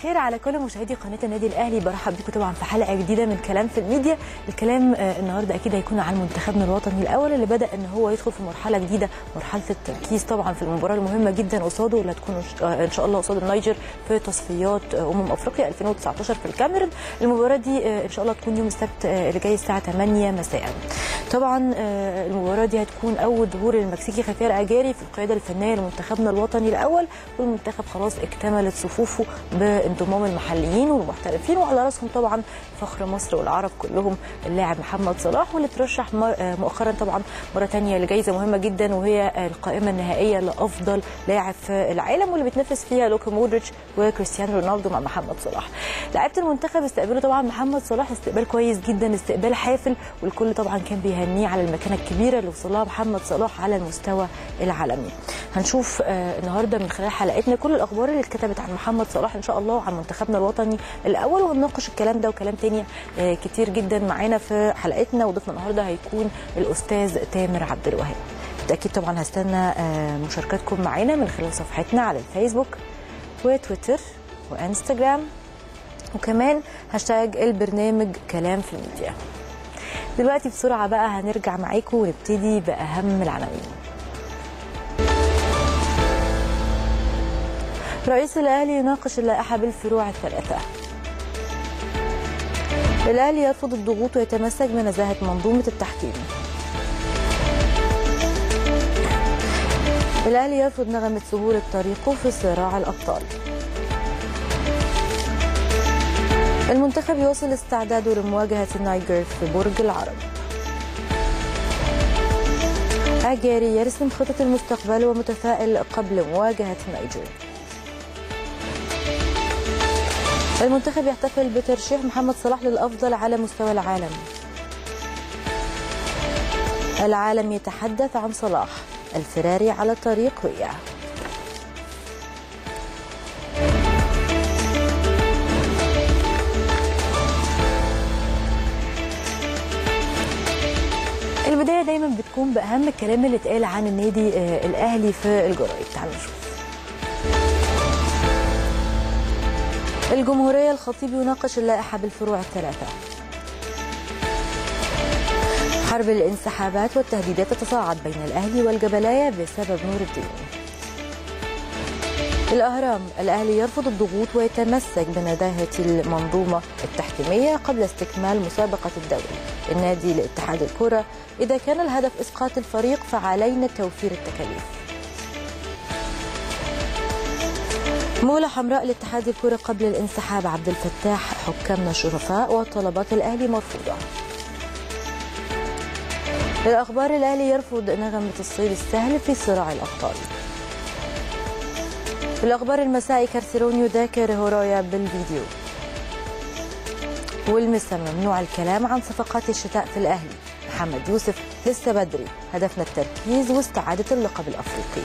الخير على كل مشاهدي قناه النادي الاهلي برحب بكم طبعا في حلقه جديده من كلام في الميديا الكلام آه، النهارده اكيد هيكون عن منتخبنا الوطني الاول اللي بدا ان هو يدخل في مرحله جديده مرحله التركيز طبعا في المباراه المهمه جدا قصاده اللي هتكون آه، ان شاء الله قصاد النيجر في تصفيات آه، امم افريقيا 2019 في الكاميرون المباراه دي آه، ان شاء الله تكون يوم السبت آه، اللي جاي الساعه 8 مساء طبعا آه، المباراه دي هتكون اول ظهور المكسيكي خفير اجاري في القياده الفنيه لمنتخبنا الوطني الاول والمنتخب خلاص اكتملت صفوفه بانضمام المحليين والمحترفين وعلى راسهم طبعا فخر مصر والعرب كلهم اللاعب محمد صلاح واللي ترشح مر- آه، مؤخرا طبعا مره ثانيه لجائزه مهمه جدا وهي آه، القائمه النهائيه لافضل لاعب في العالم واللي بتنافس فيها لوكا مودريتش وكريستيانو رونالدو مع محمد صلاح لعيبه المنتخب استقبلوا طبعا محمد صلاح استقبال كويس جدا استقبال حافل والكل طبعا كان بيهنيه على المكانه الكبيره اللي وصل لها محمد صلاح على المستوى العالمي هنشوف آه، النهارده من خلال حلقتنا كل الاخبار اللي اتكتبت عن محمد صلاح ان شاء الله وعن منتخبنا الوطني الاول وهنناقش الكلام ده وكلام تاني آه، كتير جدا معانا في حلقتنا وضيفنا النهارده هيكون الاستاذ تامر عبد الوهاب بالتاكيد طبعا هستنى آه، مشاركاتكم معانا من خلال صفحتنا على الفيسبوك وتويتر وانستجرام وكمان هاشتاج البرنامج كلام في الميديا دلوقتي بسرعة بقى هنرجع معاكم ونبتدي بأهم العناوين رئيس الأهلي يناقش اللائحة بالفروع الثلاثة الأهلي يرفض الضغوط ويتمسك بنزاهة منظومة التحكيم الأهلي يرفض نغمة سهولة طريقه في صراع الأبطال المنتخب يواصل استعداده لمواجهة النيجر في برج العرب أجاري يرسم خطط المستقبل ومتفائل قبل مواجهة النيجر المنتخب يحتفل بترشيح محمد صلاح للأفضل على مستوى العالم العالم يتحدث عن صلاح الفراري على طريق رؤية البدايه دايما بتكون باهم الكلام اللي اتقال عن النادي آه، الاهلي في الجرايد تعالوا نشوف الجمهوريه الخطيب يناقش اللائحه بالفروع الثلاثه حرب الانسحابات والتهديدات تتصاعد بين الاهلي والجبلايه بسبب نور الدين الأهرام الأهلي يرفض الضغوط ويتمسك بنداهة المنظومة التحكيمية قبل استكمال مسابقة الدوري النادي لاتحاد الكرة إذا كان الهدف إسقاط الفريق فعلينا توفير التكاليف مولى حمراء لاتحاد الكرة قبل الانسحاب عبد الفتاح حكامنا شرفاء وطلبات الأهلي مرفوضة الأخبار الأهلي يرفض نغمة الصيد السهل في صراع الأبطال في الأخبار المسائي كارسيرون يذاكر هورايا بالفيديو والمسا ممنوع الكلام عن صفقات الشتاء في الأهلي محمد يوسف لسه بدري هدفنا التركيز واستعادة اللقب الأفريقي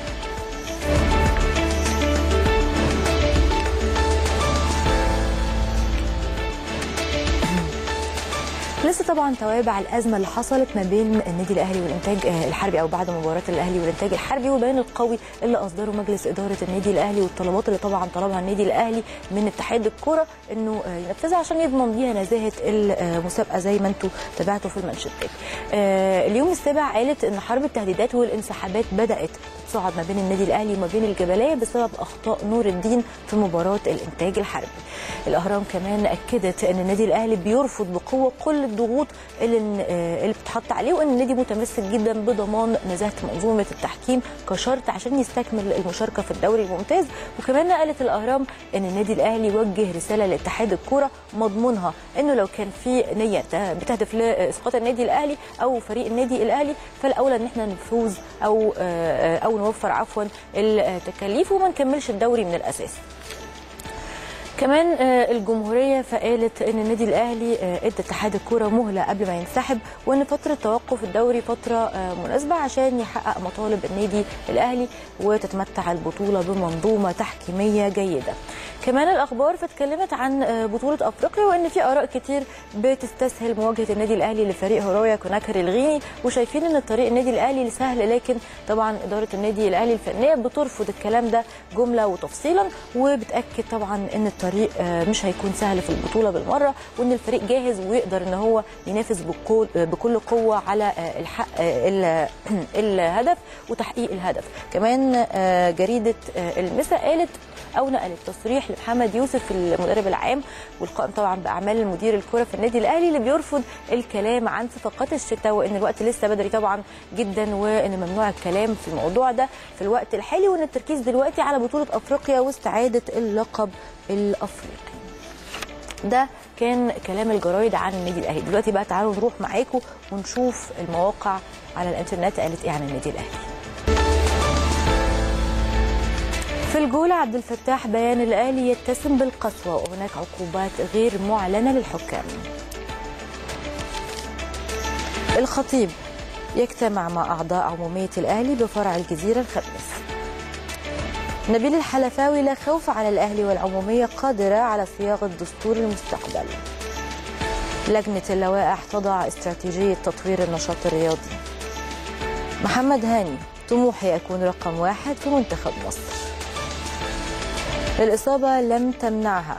لسه طبعا توابع الازمه اللي حصلت ما بين النادي الاهلي والانتاج آه، الحربي او بعد مباراه الاهلي والانتاج الحربي والبيان القوي اللي اصدره مجلس اداره النادي الاهلي والطلبات اللي طبعا طلبها النادي الاهلي من اتحاد الكره انه آه، ينفذها عشان يضمن بيها نزاهه المسابقه زي ما انتم تابعتوا في المانشيتات. آه، اليوم السابع قالت ان حرب التهديدات والانسحابات بدات تتصاعد ما بين النادي الاهلي وما بين الجبليه بسبب اخطاء نور الدين في مباراه الانتاج الحربي. الاهرام كمان اكدت ان النادي الاهلي بيرفض بقوه كل الضغوط اللي آه، اللي بتتحط عليه وان النادي متمسك جدا بضمان نزاهه منظومه التحكيم كشرط عشان يستكمل المشاركه في الدوري الممتاز وكمان قالت الاهرام ان النادي الاهلي وجه رساله لاتحاد الكوره مضمونها انه لو كان في نيه بتهدف لاسقاط النادي الاهلي او فريق النادي الاهلي فالاولى ان احنا نفوز او آه، او نوفر عفوا التكاليف وما نكملش الدوري من الاساس كمان آه، الجمهوريه فقالت ان النادي الاهلي آه، ادى اتحاد الكوره مهله قبل ما ينسحب وان فتره توقف الدوري فتره آه، مناسبه عشان يحقق مطالب النادي الاهلي وتتمتع البطوله بمنظومه تحكيميه جيده. كمان الاخبار فاتكلمت عن آه، بطوله افريقيا وان في اراء كتير بتستسهل مواجهه النادي الاهلي لفريق هورايا كوناكر الغيني وشايفين ان الطريق النادي الاهلي سهل لكن طبعا اداره النادي الاهلي الفنيه بترفض الكلام ده جمله وتفصيلا وبتاكد طبعا ان الطريق الطريق آه، مش هيكون سهل في البطوله بالمره وان الفريق جاهز ويقدر ان هو ينافس بكل بكل قوه على آه، الحق آه، ال- الهدف وتحقيق الهدف كمان آه، جريده آه، المسا قالت او نقلت تصريح لمحمد يوسف المدرب العام والقائم طبعا باعمال المدير الكره في النادي الاهلي اللي بيرفض الكلام عن صفقات الشتاء وان الوقت لسه بدري طبعا جدا وان ممنوع الكلام في الموضوع ده في الوقت الحالي وان التركيز دلوقتي على بطوله افريقيا واستعاده اللقب الافريقي ده كان كلام الجرايد عن النادي الاهلي دلوقتي بقى تعالوا نروح معاكم ونشوف المواقع على الانترنت قالت ايه عن النادي الاهلي في الجولة عبد الفتاح بيان الأهلي يتسم بالقسوة وهناك عقوبات غير معلنة للحكام الخطيب يجتمع مع أعضاء عمومية الأهلي بفرع الجزيرة الخامس نبيل الحلفاوي لا خوف على الأهلي والعمومية قادرة على صياغة دستور المستقبل لجنة اللوائح تضع استراتيجية تطوير النشاط الرياضي محمد هاني طموحي أكون رقم واحد في منتخب مصر الإصابة لم تمنعها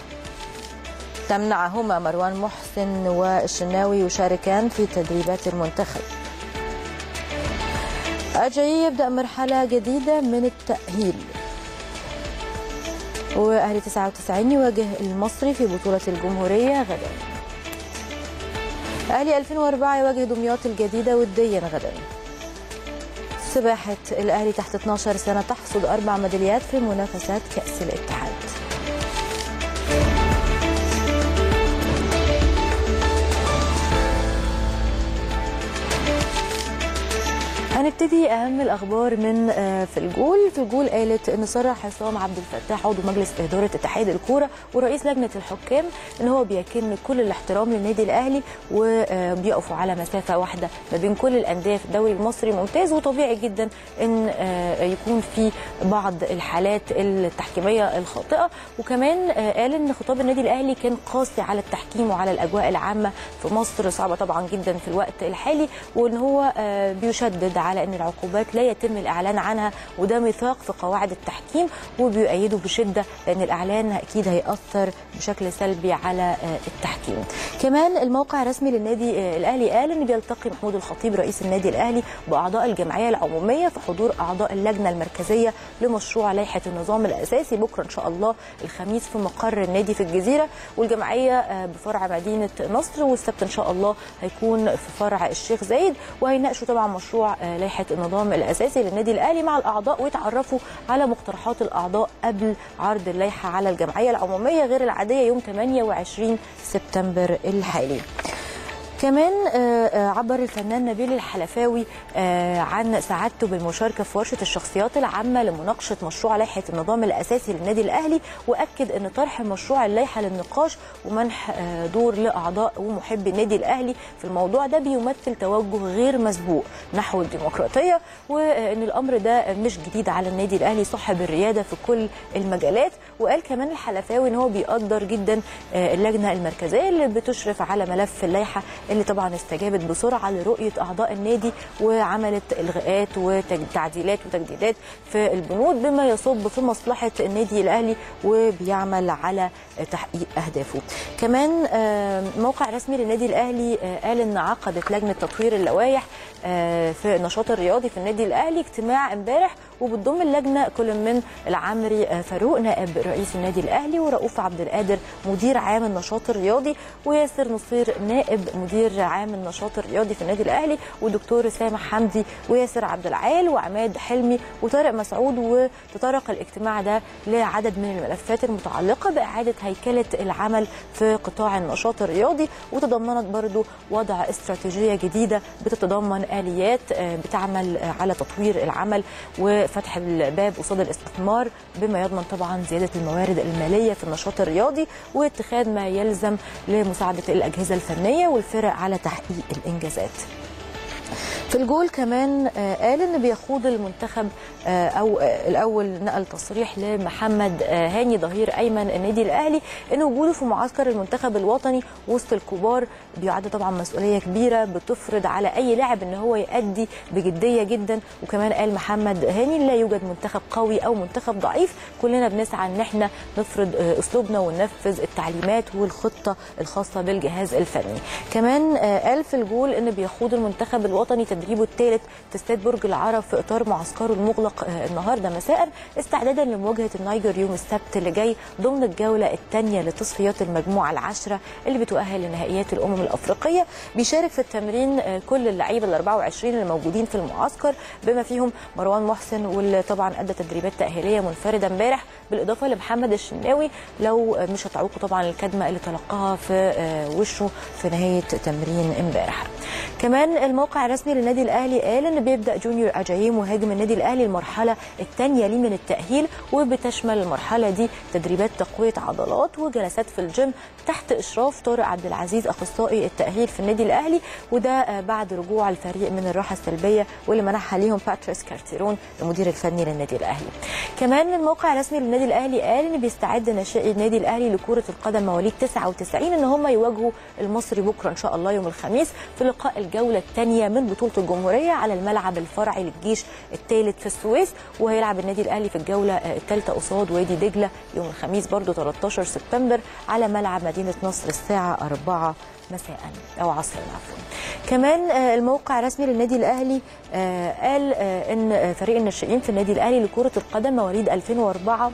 تمنعهما مروان محسن والشناوي يشاركان في تدريبات المنتخب أجاي يبدأ مرحلة جديدة من التأهيل وأهلي 99 يواجه المصري في بطولة الجمهورية غدا أهلي 2004 يواجه دمياط الجديدة وديا غدا سباحة الأهلي تحت 12 سنة تحصد أربع ميداليات في منافسات كأس الاتحاد هنبتدي اهم الاخبار من آه، في الجول في الجول قالت ان صرح حسام عبد الفتاح عضو مجلس اداره اتحاد الكوره ورئيس لجنه الحكام ان هو بيكن كل الاحترام للنادي الاهلي وبيقفوا على مسافه واحده ما بين كل الانديه في الدوري المصري ممتاز وطبيعي جدا ان آه، يكون في بعض الحالات التحكيميه الخاطئه وكمان آه، قال ان خطاب النادي الاهلي كان قاسي على التحكيم وعلى الاجواء العامه في مصر صعبه طبعا جدا في الوقت الحالي وان هو آه، بيشدد على ان العقوبات لا يتم الاعلان عنها وده ميثاق في قواعد التحكيم وبيؤيده بشده لان الاعلان اكيد هياثر بشكل سلبي على آه، التحكيم. كمان الموقع الرسمي للنادي آه، الاهلي قال ان بيلتقي محمود الخطيب رئيس النادي الاهلي باعضاء الجمعيه العموميه في حضور اعضاء اللجنه المركزيه لمشروع لائحه النظام الاساسي بكره ان شاء الله الخميس في مقر النادي في الجزيره والجمعيه آه، بفرع مدينه نصر والسبت ان شاء الله هيكون في فرع الشيخ زايد وهيناقشوا طبعا مشروع آه، لائحه النظام الاساسي للنادي الاهلي مع الاعضاء ويتعرفوا على مقترحات الاعضاء قبل عرض اللائحه على الجمعيه العموميه غير العاديه يوم 28 سبتمبر الحالي. كمان آه، آه، عبر الفنان نبيل الحلفاوي آه، عن سعادته بالمشاركه في ورشه الشخصيات العامه لمناقشه مشروع لائحه النظام الاساسي للنادي الاهلي واكد ان طرح مشروع اللائحه للنقاش ومنح آه، دور لاعضاء ومحبي النادي الاهلي في الموضوع ده بيمثل توجه غير مسبوق نحو الديمقراطيه وان الامر ده مش جديد على النادي الاهلي صاحب الرياده في كل المجالات وقال كمان الحلفاوي ان هو بيقدر جدا آه، اللجنه المركزيه اللي بتشرف على ملف اللائحه اللي طبعا استجابت بسرعه لرؤيه اعضاء النادي وعملت الغاءات وتعديلات وتجديدات في البنود بما يصب في مصلحه النادي الاهلي وبيعمل على تحقيق اهدافه. كمان آه، موقع رسمي للنادي الاهلي آه، قال ان عقدت لجنه تطوير اللوائح آه، في النشاط الرياضي في النادي الاهلي اجتماع امبارح وبتضم اللجنه كل من العمري آه، فاروق نائب رئيس النادي الاهلي ورؤوف عبد القادر مدير عام النشاط الرياضي وياسر نصير نائب مدير عام النشاط الرياضي في النادي الاهلي ودكتور سامح حمدي وياسر عبد العال وعماد حلمي وطارق مسعود وتطرق الاجتماع ده لعدد من الملفات المتعلقه باعاده هيكله العمل في قطاع النشاط الرياضي وتضمنت برضو وضع استراتيجيه جديده بتتضمن اليات آه، بتعمل آه، على تطوير العمل وفتح الباب قصاد الاستثمار بما يضمن طبعا زياده الموارد الماليه في النشاط الرياضي واتخاذ ما يلزم لمساعده الاجهزه الفنيه والفرق على تحقيق الانجازات. في الجول كمان قال ان بيخوض المنتخب او الاول نقل تصريح لمحمد هاني ظهير ايمن النادي الاهلي ان وجوده في معسكر المنتخب الوطني وسط الكبار بيعد طبعا مسؤوليه كبيره بتفرض على اي لاعب ان هو يأدي بجديه جدا وكمان قال محمد هاني لا يوجد منتخب قوي او منتخب ضعيف كلنا بنسعى ان احنا نفرض اسلوبنا وننفذ التعليمات والخطه الخاصه بالجهاز الفني كمان قال في الجول ان بيخوض المنتخب الوطني تدريبه الثالث في استاد برج العرب في اطار معسكره المغلق النهارده مساء استعدادا لمواجهه النيجر يوم السبت اللي جاي ضمن الجوله الثانيه لتصفيات المجموعه العشره اللي بتؤهل لنهائيات الامم الافريقيه بيشارك في التمرين كل اللعيبه ال 24 اللي موجودين في المعسكر بما فيهم مروان محسن واللي طبعا ادى تدريبات تاهيليه منفرده امبارح بالاضافه لمحمد الشناوي لو مش هتعوقوا طبعا الكدمه اللي تلقاها في وشه في نهايه تمرين امبارح كمان الموقع الرسمي للنادي الاهلي قال ان بيبدا جونيور اجاييه مهاجم النادي الاهلي المرحله الثانيه ليه من التاهيل وبتشمل المرحله دي تدريبات تقويه عضلات وجلسات في الجيم تحت اشراف طارق عبد العزيز اخصائي التاهيل في النادي الاهلي وده بعد رجوع الفريق من الراحه السلبيه واللي منحها ليهم باتريس كارتيرون المدير الفني للنادي الاهلي كمان الموقع الرسمي للنادي الاهلي قال ان بيستعد ناشئي النادي الاهلي لكره القدم مواليد 99 ان هم يواجهوا المصري بكره ان شاء الله يوم الخميس في لقاء الجوله الثانيه من بطوله الجمهوريه على الملعب الفرعي للجيش الثالث في السويس وهيلعب النادي الاهلي في الجوله الثالثه قصاد وادي دجله يوم الخميس برضو 13 سبتمبر على ملعب مدينه نصر الساعه 4 مساء او عصرا عفوا كمان الموقع الرسمي للنادي الاهلي قال ان فريق الناشئين في النادي الاهلي لكره القدم مواليد 2004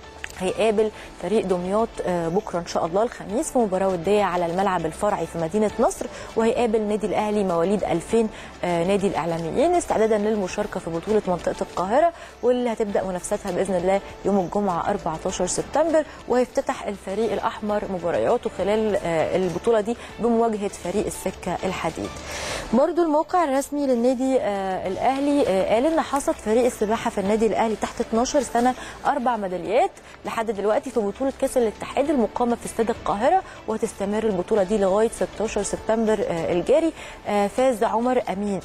هيقابل فريق دمياط بكره ان شاء الله الخميس في مباراه وديه على الملعب الفرعي في مدينه نصر وهيقابل نادي الاهلي مواليد 2000 نادي الاعلاميين استعدادا للمشاركه في بطوله منطقه القاهره واللي هتبدا منافستها باذن الله يوم الجمعه 14 سبتمبر وهيفتتح الفريق الاحمر مبارياته خلال البطوله دي بمواجهه فريق السكه الحديد. برضو الموقع الرسمي للنادي الاهلي قال ان حصد فريق السباحه في النادي الاهلي تحت 12 سنه اربع ميداليات لحد دلوقتي في بطوله كاس الاتحاد المقامه في استاد القاهره وهتستمر البطوله دي لغايه 16 سبتمبر الجاري فاز عمر امير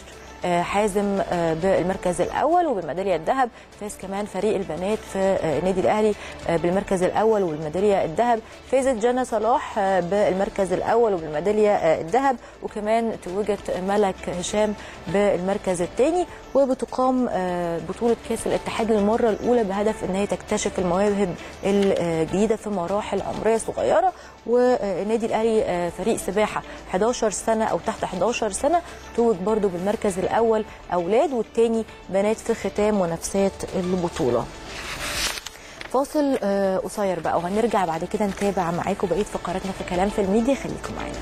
حازم بالمركز الاول وبالميداليه الذهب فاز كمان فريق البنات في النادي الاهلي بالمركز الاول والميداليه الذهب فازت جنى صلاح بالمركز الاول وبالميداليه الذهب وكمان توجت ملك هشام بالمركز الثاني وبتقام بطوله كاس الاتحاد للمره الاولى بهدف ان هي تكتشف المواهب الجديده في مراحل عمريه صغيره والنادي الاهلي فريق سباحه 11 سنه او تحت 11 سنه توج برضو بالمركز الاول اولاد والثاني بنات في ختام منافسات البطوله فاصل قصير بقى وهنرجع بعد كده نتابع معاكم بقيه فقراتنا في كلام في الميديا خليكم معانا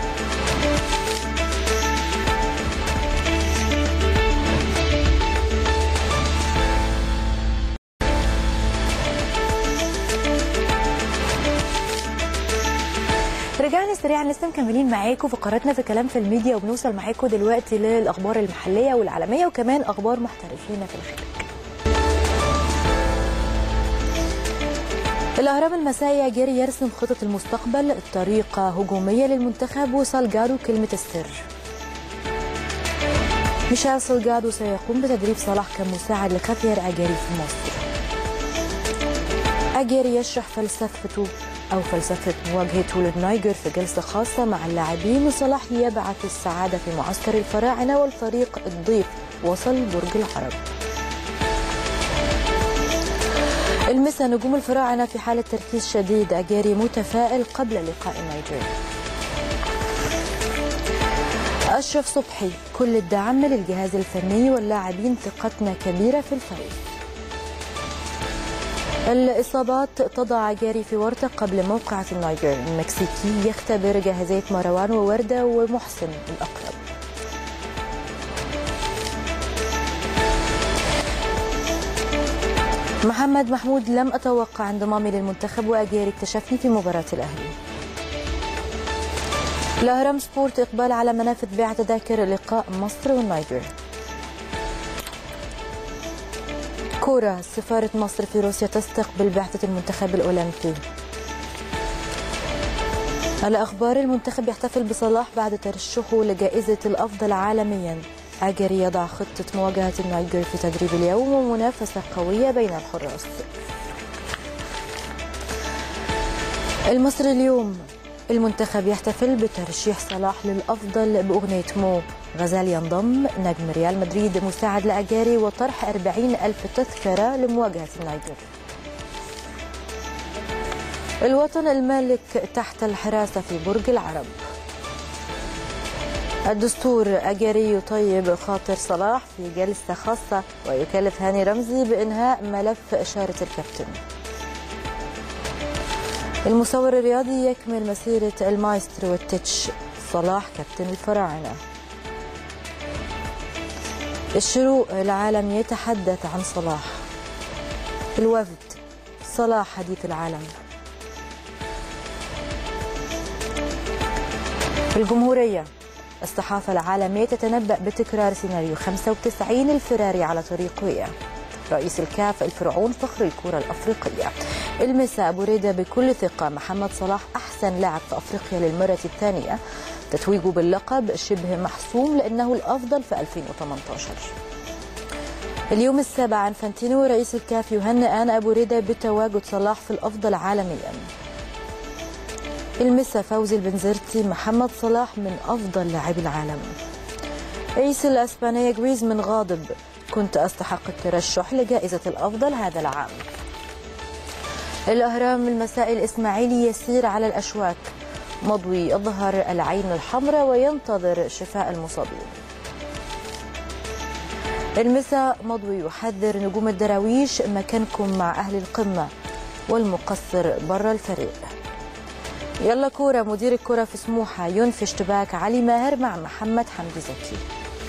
رجعنا سريعا لسه مكملين معاكم فقراتنا في كلام في الميديا وبنوصل معاكم دلوقتي للاخبار المحليه والعالميه وكمان اخبار محترفين في الخارج. الاهرام المسائي جاري يرسم خطط المستقبل طريقه هجوميه للمنتخب وسالجادو كلمه السر. ميشيل سالجادو سيقوم بتدريب صلاح كمساعد لخافير اجاري في مصر. اجاري يشرح فلسفته أو فلسفة مواجهته للنيجر في جلسة خاصة مع اللاعبين وصلاح يبعث السعادة في معسكر الفراعنة والفريق الضيف وصل برج العرب المسا نجوم الفراعنة في حالة تركيز شديد أجاري متفائل قبل لقاء النيجر أشرف صبحي كل الدعم للجهاز الفني واللاعبين ثقتنا كبيرة في الفريق الإصابات تضع جاري في ورطة قبل موقعة النيجر المكسيكي يختبر جاهزية مروان ووردة ومحسن الأقرب محمد محمود لم أتوقع انضمامي للمنتخب وأجاري اكتشفني في مباراة الأهلي الأهرام سبورت إقبال على منافذ بيع تذاكر لقاء مصر والنيجر كورة سفارة مصر في روسيا تستقبل بعثة المنتخب الأولمبي على أخبار المنتخب يحتفل بصلاح بعد ترشحه لجائزة الأفضل عالميا أجري يضع خطة مواجهة النيجر في تدريب اليوم ومنافسة قوية بين الحراس المصري اليوم المنتخب يحتفل بترشيح صلاح للأفضل بأغنية مو غزال ينضم نجم ريال مدريد مساعد لأجاري وطرح 40 ألف تذكرة لمواجهة النيجر الوطن المالك تحت الحراسة في برج العرب الدستور أجاري يطيب خاطر صلاح في جلسة خاصة ويكلف هاني رمزي بإنهاء ملف إشارة الكابتن المصور الرياضي يكمل مسيرة المايسترو والتتش صلاح كابتن الفراعنة الشروق العالم يتحدث عن صلاح الوفد صلاح حديث العالم الجمهورية الصحافة العالمية تتنبأ بتكرار سيناريو 95 الفراري على طريق ويا رئيس الكاف الفرعون فخر الكرة الأفريقية المساء بريدة بكل ثقة محمد صلاح أحسن لاعب في أفريقيا للمرة الثانية تتويجه باللقب شبه محسوم لأنه الأفضل في 2018 اليوم السابع انفانتينو رئيس الكاف يهنئ آن أبو ريدة بتواجد صلاح في الأفضل عالميا المسا فوزي البنزرتي محمد صلاح من أفضل لاعبي العالم رئيس الأسبانية جريزمان غاضب كنت أستحق الترشح لجائزة الأفضل هذا العام الأهرام المساء الإسماعيلي يسير على الأشواك مضوي يظهر العين الحمراء وينتظر شفاء المصابين المساء مضوي يحذر نجوم الدراويش مكانكم مع أهل القمة والمقصر بره الفريق يلا كورة مدير الكرة في سموحة ينفي اشتباك علي ماهر مع محمد حمدي زكي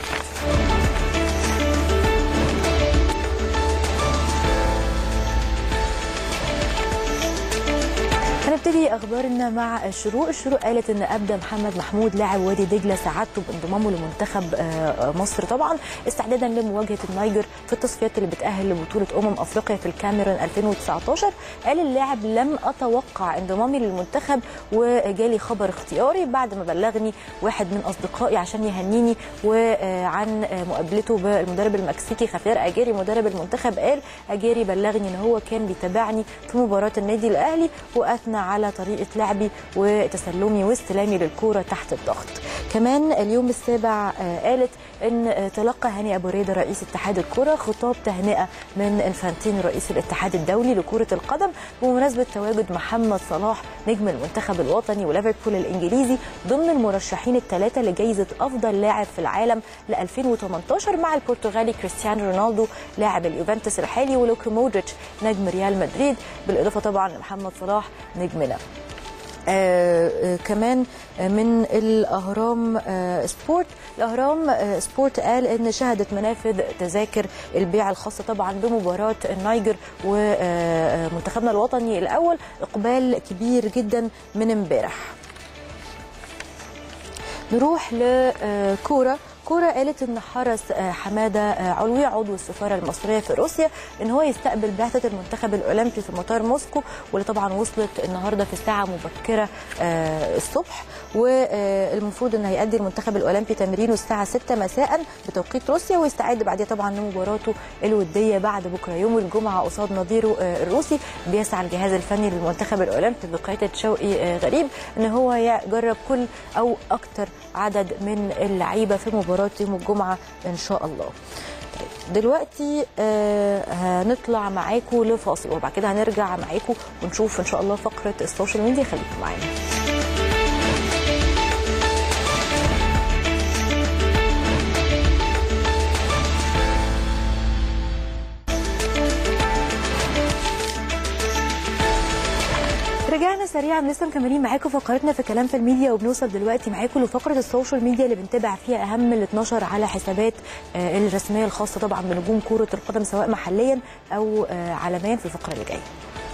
هنبتدي اخبارنا مع الشروق، الشروق قالت ان ابدا محمد محمود لاعب وادي دجله سعادته بانضمامه لمنتخب مصر طبعا استعدادا لمواجهه النيجر في التصفيات اللي بتاهل لبطوله امم افريقيا في الكاميرون 2019 قال اللاعب لم اتوقع انضمامي للمنتخب وجالي خبر اختياري بعد ما بلغني واحد من اصدقائي عشان يهنيني وعن مقابلته بالمدرب المكسيكي خافير اجيري مدرب المنتخب قال اجيري بلغني ان هو كان بيتابعني في مباراه النادي الاهلي واثنى على طريقه لعبي وتسلمي واستلامي للكوره تحت الضغط كمان اليوم السابع قالت ان تلقى هاني ابو ريده رئيس اتحاد الكره خطاب تهنئه من انفانتين رئيس الاتحاد الدولي لكره القدم بمناسبه تواجد محمد صلاح نجم المنتخب الوطني وليفربول الانجليزي ضمن المرشحين الثلاثه لجائزه افضل لاعب في العالم ل 2018 مع البرتغالي كريستيانو رونالدو لاعب اليوفنتوس الحالي ولوكا مودريتش نجم ريال مدريد بالاضافه طبعا لمحمد صلاح نجمنا آه آه كمان من الاهرام آه سبورت الاهرام سبورت قال ان شهدت منافذ تذاكر البيع الخاصه طبعا بمباراه النيجر ومنتخبنا الوطني الاول اقبال كبير جدا من امبارح نروح لكوره كورة قالت ان حرص حماده علوي عضو السفاره المصريه في روسيا ان هو يستقبل بعثه المنتخب الاولمبي في مطار موسكو واللي طبعا وصلت النهارده في ساعه مبكره الصبح والمفروض ان هيأدي المنتخب الاولمبي تمرينه الساعه 6 مساء بتوقيت روسيا ويستعد بعدها طبعا لمباراته الوديه بعد بكره يوم الجمعه قصاد نظيره الروسي بيسعى الجهاز الفني للمنتخب الاولمبي بقياده شوقي غريب ان هو يجرب كل او اكثر عدد من اللعيبه في مباراه يوم الجمعه ان شاء الله. طيب دلوقتي آه هنطلع معاكم لفاصل وبعد كده هنرجع معاكم ونشوف ان شاء الله فقره السوشيال ميديا خليكم معانا. رجعنا سريعا لسه مكملين معاكم فقرتنا في كلام في الميديا وبنوصل دلوقتي معاكم لفقره السوشيال ميديا اللي بنتابع فيها اهم ال 12 على حسابات الرسميه الخاصه طبعا بنجوم كره القدم سواء محليا او عالميا في الفقره اللي جايه.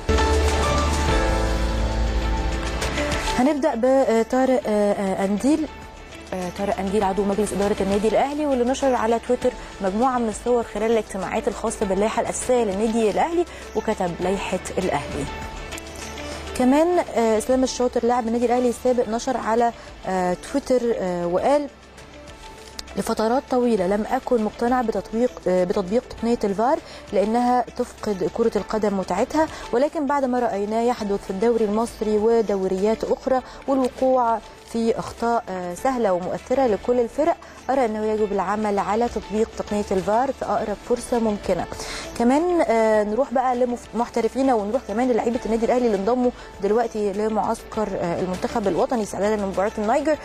هنبدا بطارق انديل طارق انديل عضو مجلس اداره النادي الاهلي واللي نشر على تويتر مجموعه من الصور خلال الاجتماعات الخاصه باللائحه الاساسيه للنادي الاهلي وكتب لائحه الاهلي. كمان اسلام الشاطر لاعب النادي الاهلي السابق نشر على تويتر وقال لفترات طويلة لم أكن مقتنع بتطبيق بتطبيق تقنية الفار لأنها تفقد كرة القدم متعتها ولكن بعد ما رأيناه يحدث في الدوري المصري ودوريات أخرى والوقوع في اخطاء سهله ومؤثره لكل الفرق ارى انه يجب العمل على تطبيق تقنيه الفار في اقرب فرصه ممكنه كمان نروح بقى لمحترفين ونروح كمان للعيبه النادي الاهلي اللي انضموا دلوقتي لمعسكر المنتخب الوطني استعدادا لمباراه النيجر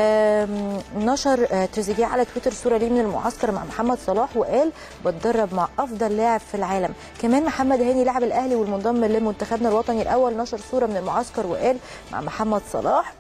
نشر تريزيجيه على تويتر صوره ليه من المعسكر مع محمد صلاح وقال بتدرب مع افضل لاعب في العالم كمان محمد هاني لاعب الاهلي والمنضم لمنتخبنا الوطني الاول نشر صوره من المعسكر وقال مع محمد صلاح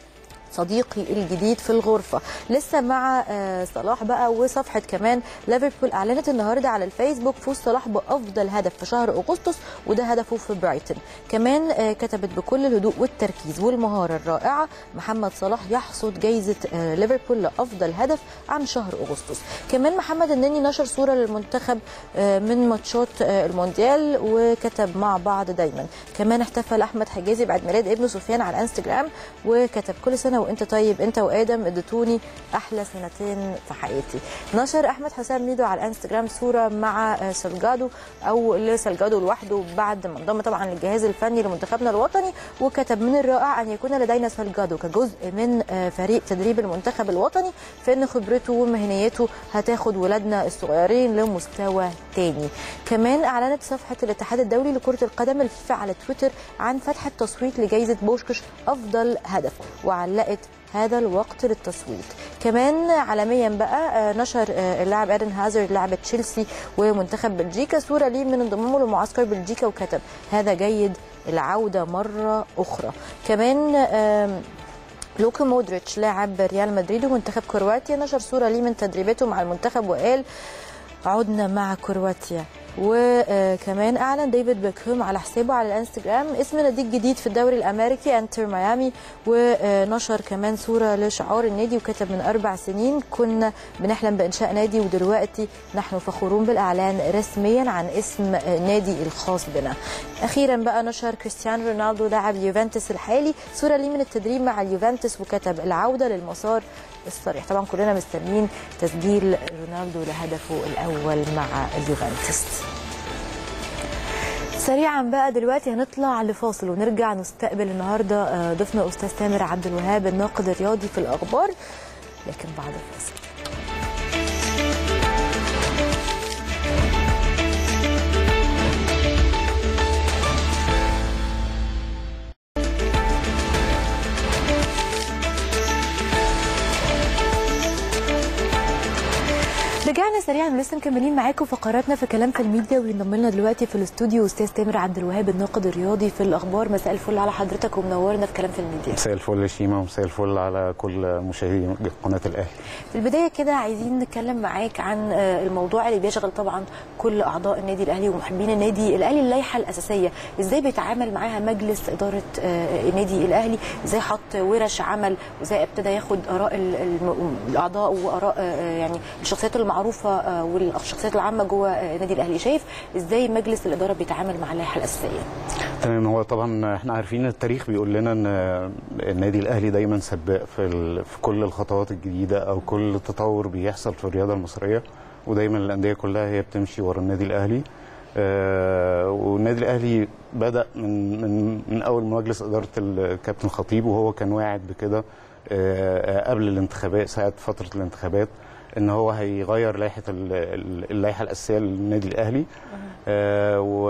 صديقي الجديد في الغرفة لسه مع صلاح بقى وصفحة كمان ليفربول أعلنت النهاردة على الفيسبوك فوز صلاح بأفضل هدف في شهر أغسطس وده هدفه في برايتون كمان كتبت بكل الهدوء والتركيز والمهارة الرائعة محمد صلاح يحصد جايزة ليفربول لأفضل هدف عن شهر أغسطس كمان محمد النني نشر صورة للمنتخب من ماتشات المونديال وكتب مع بعض دايما كمان احتفل أحمد حجازي بعد ميلاد ابنه سفيان على انستجرام وكتب كل سنة وانت طيب انت وادم اديتوني احلى سنتين في حياتي نشر احمد حسام ميدو على الانستجرام صوره مع سلجادو او لسلجادو لوحده بعد ما انضم طبعا للجهاز الفني لمنتخبنا الوطني وكتب من الرائع ان يكون لدينا سلجادو كجزء من فريق تدريب المنتخب الوطني فان خبرته ومهنيته هتاخد ولادنا الصغيرين لمستوى تاني كمان اعلنت صفحه الاتحاد الدولي لكره القدم الفيفا على تويتر عن فتح التصويت لجائزه بوشكش افضل هدف وعلقت هذا الوقت للتصويت كمان عالميا بقى نشر اللاعب ادن هازارد لاعب تشيلسي ومنتخب بلجيكا صوره ليه من انضمامه لمعسكر بلجيكا وكتب هذا جيد العوده مره اخرى كمان لوكا مودريتش لاعب ريال مدريد ومنتخب كرواتيا نشر صوره ليه من تدريباته مع المنتخب وقال عدنا مع كرواتيا وكمان اعلن ديفيد بيكهام على حسابه على الانستجرام اسم نادي جديد في الدوري الامريكي انتر ميامي ونشر كمان صوره لشعار النادي وكتب من اربع سنين كنا بنحلم بانشاء نادي ودلوقتي نحن فخورون بالاعلان رسميا عن اسم نادي الخاص بنا اخيرا بقى نشر كريستيانو رونالدو لاعب يوفنتوس الحالي صوره ليه من التدريب مع اليوفنتوس وكتب العوده للمسار الصريح طبعا كلنا مستنيين تسجيل رونالدو لهدفه الاول مع اليوفنتوس سريعا بقى دلوقتي هنطلع لفاصل ونرجع نستقبل النهارده ضيفنا استاذ تامر عبد الوهاب الناقد الرياضي في الاخبار لكن بعد الفاصل رجعنا سريعا لسه مكملين معاكم فقراتنا في كلام في الميديا وينضم لنا دلوقتي في الاستوديو استاذ تامر عبد الوهاب الناقد الرياضي في الاخبار مساء الفل على حضرتك ومنورنا في كلام في الميديا مساء الفل يا شيماء ومساء الفل على كل مشاهدي قناه الاهلي في البدايه كده عايزين نتكلم معاك عن الموضوع اللي بيشغل طبعا كل اعضاء النادي الاهلي ومحبين النادي الاهلي اللائحه الاساسيه ازاي بيتعامل معاها مجلس اداره النادي الاهلي ازاي حط ورش عمل وازاي ابتدى ياخد اراء الاعضاء واراء يعني الشخصيات المعروفه والشخصيات العامه جوه النادي الاهلي شايف ازاي مجلس الاداره بيتعامل مع اللائحه الاساسيه تمام هو طبعا احنا عارفين التاريخ بيقول لنا ان النادي الاهلي دايما سباق في في كل الخطوات الجديده او كل تطور بيحصل في الرياضه المصريه ودايما الانديه كلها هي بتمشي ورا النادي الاهلي آه والنادي الاهلي بدا من من من اول مجلس اداره الكابتن خطيب وهو كان واعد بكده آه قبل الانتخابات ساعه فتره الانتخابات ان هو هيغير لائحه اللائحه الاساسيه للنادي الاهلي آه و...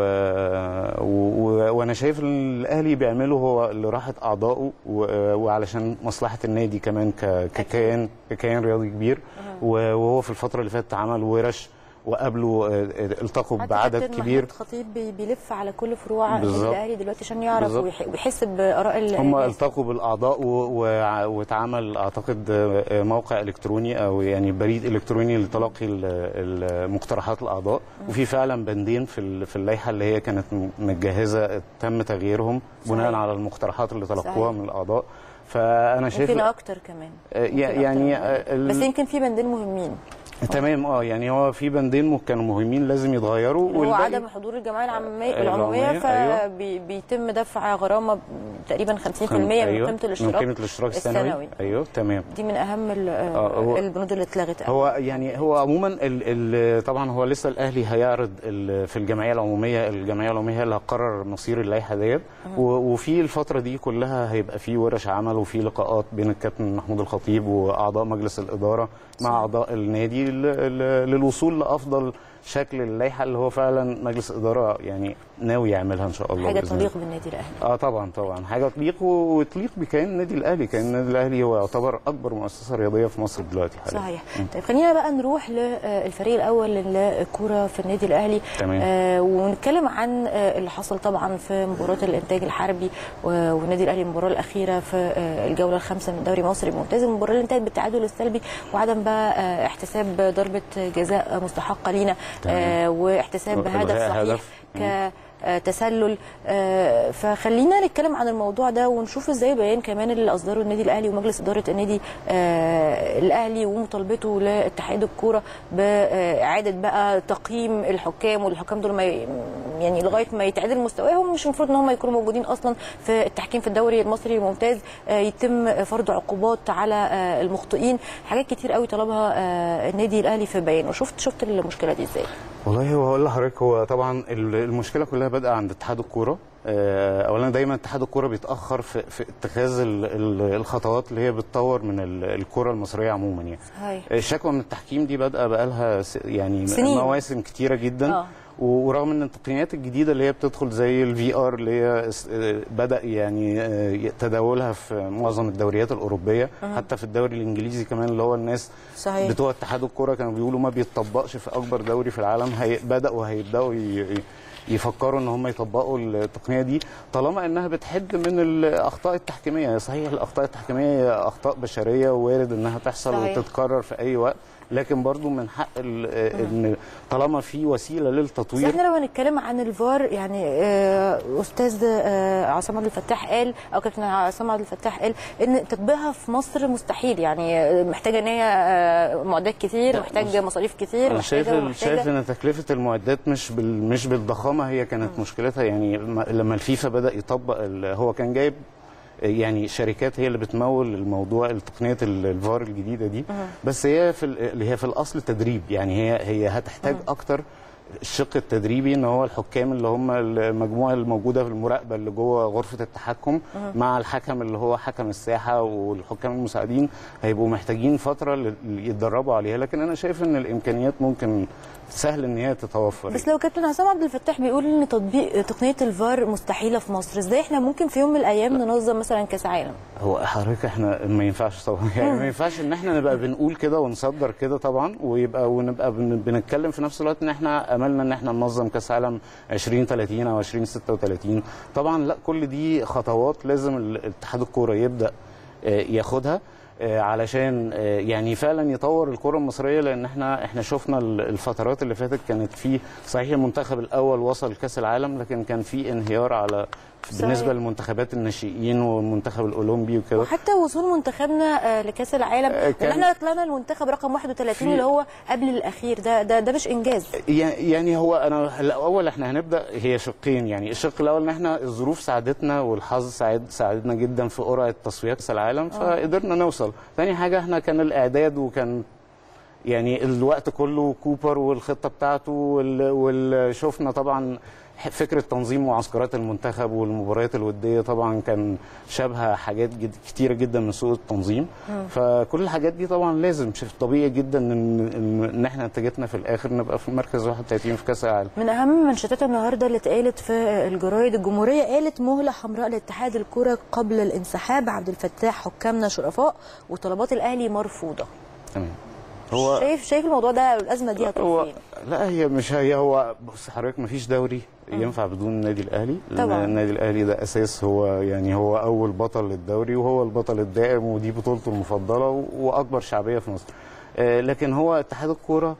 و... وانا شايف ان الاهلي بيعمله هو لراحه اعضائه و... وعلشان مصلحه النادي كمان ك... ككيان ككيان رياضي كبير وهو في الفتره اللي فاتت عمل ورش وقابلوا التقوا بعدد كبير خطيب بيلف على كل فروع النادي الاهلي دلوقتي عشان يعرف ويحس باراء هم التقوا بالاعضاء واتعمل اعتقد موقع الكتروني او يعني بريد الكتروني لتلقي مقترحات الاعضاء وفي فعلا بندين في في اللائحه اللي هي كانت متجهزه تم تغييرهم بناء صحيح. على المقترحات اللي تلقوها من الاعضاء فانا شايف يمكن اكتر كمان يعني أكتر بس يمكن في بندين مهمين تمام اه يعني هو في بندين م- كانوا مهمين لازم يتغيروا هو والباقي- عدم حضور الجمعيه العموميه آه، العموميه العمومية، أيوة. فبيتم دفع غرامه ب- تقريبا 50% من أيوة، قيمه من الاشتراك قيمه الاشتراك السنوي السنوي. ايوه تمام دي من اهم ال- آه، هو- البنود اللي اتلغت هو يعني هو عموما ال ال طبعا هو لسه الاهلي هيعرض ال في الجمعيه العموميه الجمعيه العموميه اللي هتقرر مصير اللائحه ديت و- وفي الفتره دي كلها هيبقى في ورش عمل وفي لقاءات بين الكابتن محمود الخطيب واعضاء مجلس الاداره مع اعضاء النادي ل- ل- للوصول لافضل شكل اللائحه اللي هو فعلا مجلس الاداره يعني ناوي يعملها ان شاء الله حاجه بإذن الله. تليق بالنادي الاهلي اه طبعا طبعا حاجه تليق و- وتليق بكيان النادي الاهلي كيان النادي الاهلي هو يعتبر اكبر مؤسسه رياضيه في مصر دلوقتي حاليا صحيح طيب خلينا بقى نروح للفريق الاول للكوره في النادي الاهلي تمام. آه ونتكلم عن آه اللي حصل طبعا في مباراه الانتاج الحربي و- والنادي الاهلي المباراه الاخيره في آه الجوله الخامسه من الدوري المصري الممتاز المباراه اللي انتهت بالتعادل السلبي وعدم بقى آه احتساب ضربه جزاء مستحقه لينا آه واحتساب إلغاء هدف صحيح هدف. ك آه، تسلل آه، فخلينا نتكلم عن الموضوع ده ونشوف ازاي بيان كمان اللي اصدره النادي الاهلي ومجلس اداره النادي آه، الاهلي ومطالبته لاتحاد الكوره باعاده بقى تقييم الحكام والحكام دول ما ي- يعني لغايه ما يتعدل مستواهم مش المفروض ان هم يكونوا موجودين اصلا في التحكيم في الدوري المصري الممتاز آه، يتم فرض عقوبات على آه، المخطئين حاجات كتير قوي طلبها آه، النادي الاهلي في بيانه شفت شفت المشكله دي ازاي والله هو هقول لحضرتك هو طبعا ال- المشكله كلها بادئه عند اتحاد الكوره آه، اولا دايما اتحاد الكوره بيتاخر في, في اتخاذ ال- ال- الخطوات اللي هي بتطور من ال- الكوره المصريه عموما يعني صحيح. الشكوى من التحكيم دي بادئه بقالها س- يعني سنين. مواسم كتيره جدا آه. ورغم ان التقنيات الجديده اللي هي بتدخل زي الفي ار اللي هي اس- آه، بدا يعني آه، تداولها في معظم الدوريات الاوروبيه حتى في الدوري الانجليزي كمان اللي هو الناس صحيح. بتوع اتحاد الكوره كانوا بيقولوا ما بيتطبقش في اكبر دوري في العالم هي بداوا هيبداوا ي- ي- يفكروا ان هم يطبقوا التقنيه دي طالما انها بتحد من الاخطاء التحكيميه صحيح الاخطاء التحكيميه هي اخطاء بشريه وارد انها تحصل صحيح. وتتكرر في اي وقت لكن برضو من حق ال- ان طالما في وسيله بس للتطوير احنا لو هنتكلم عن الفار يعني آه، استاذ آه، عصام عبد الفتاح قال او كابتن عصام عبد الفتاح قال ان تطبيقها في مصر مستحيل يعني آه، محتاجه ان هي آه، معدات كتير لا، محتاج بص، مصاريف كتير انا شايف محتاجه ال- شايف ومحتاجه ان تكلفه المعدات مش بال مش بالضخامه هي كانت مشكلتها يعني لما- لما الفيفا بدا يطبق ال- هو كان جايب يعني شركات هي اللي بتمول الموضوع التقنيه ال- الفار الجديده دي بس هي في ال- اللي هي في الاصل تدريب يعني هي هي هتحتاج اكتر الشق التدريبي ان هو الحكام اللي هم المجموعه الموجوده في المراقبه اللي جوه غرفه التحكم مع الحكم اللي هو حكم الساحه والحكام المساعدين هيبقوا محتاجين فتره ل- يتدربوا عليها لكن انا شايف ان الامكانيات ممكن سهل ان هي تتوفر بس لو كابتن عصام عبد الفتاح بيقول ان تطبيق تقنيه الفار مستحيله في مصر ازاي احنا ممكن في يوم من الايام ننظم مثلا كاس عالم هو حضرتك احنا ما ينفعش طبعا يعني ما ينفعش ان احنا نبقى بنقول كده ونصدر كده طبعا ويبقى ونبقى بن- بنتكلم في نفس الوقت ان احنا املنا ان احنا ننظم كاس عالم 2030 او 2036 طبعا لا كل دي خطوات لازم ال- اتحاد الكوره يبدا آه، ياخدها آه، علشان آه، يعني فعلا يطور الكره المصريه لان احنا احنا شفنا ال- الفترات اللي فاتت كانت في صحيح المنتخب الاول وصل كاس العالم لكن كان في انهيار على بالنسبه للمنتخبات الناشئين والمنتخب الاولمبي وكده وحتى وصول منتخبنا آه، لكاس العالم آه، لان كان- احنا طلعنا المنتخب رقم 31 في- اللي هو قبل الاخير ده ده ده مش انجاز يعني هو انا الاول احنا هنبدا هي شقين يعني الشق الاول ان احنا الظروف ساعدتنا والحظ ساعد ساعدنا جدا في قرعه تصفيات كاس العالم فقدرنا نوصل ثاني حاجه احنا كان الاعداد وكان يعني الوقت كله كوبر والخطه بتاعته وال- وشفنا طبعا فكره تنظيم معسكرات المنتخب والمباريات الوديه طبعا كان شبه حاجات جد كتيره جدا من سوء التنظيم فكل الحاجات دي طبعا لازم شيء طبيعي جدا ان ان إن احنا نتيجتنا في الاخر نبقى في المركز 31 في كاس العالم من اهم منشطات النهارده اللي اتقالت في الجرايد الجمهوريه قالت مهله حمراء لاتحاد الكره قبل الانسحاب عبد الفتاح حكامنا شرفاء وطلبات الاهلي مرفوضه تمام هو شايف شايف الموضوع ده الازمه دي هتروح هو فين لا هي مش هي هو بص حضرتك ما فيش دوري ينفع بدون النادي الاهلي لان طبعاً. النادي الاهلي ده اساس هو يعني هو اول بطل للدوري وهو البطل الدائم ودي بطولته المفضله و- واكبر شعبيه في مصر آه، لكن هو اتحاد الكوره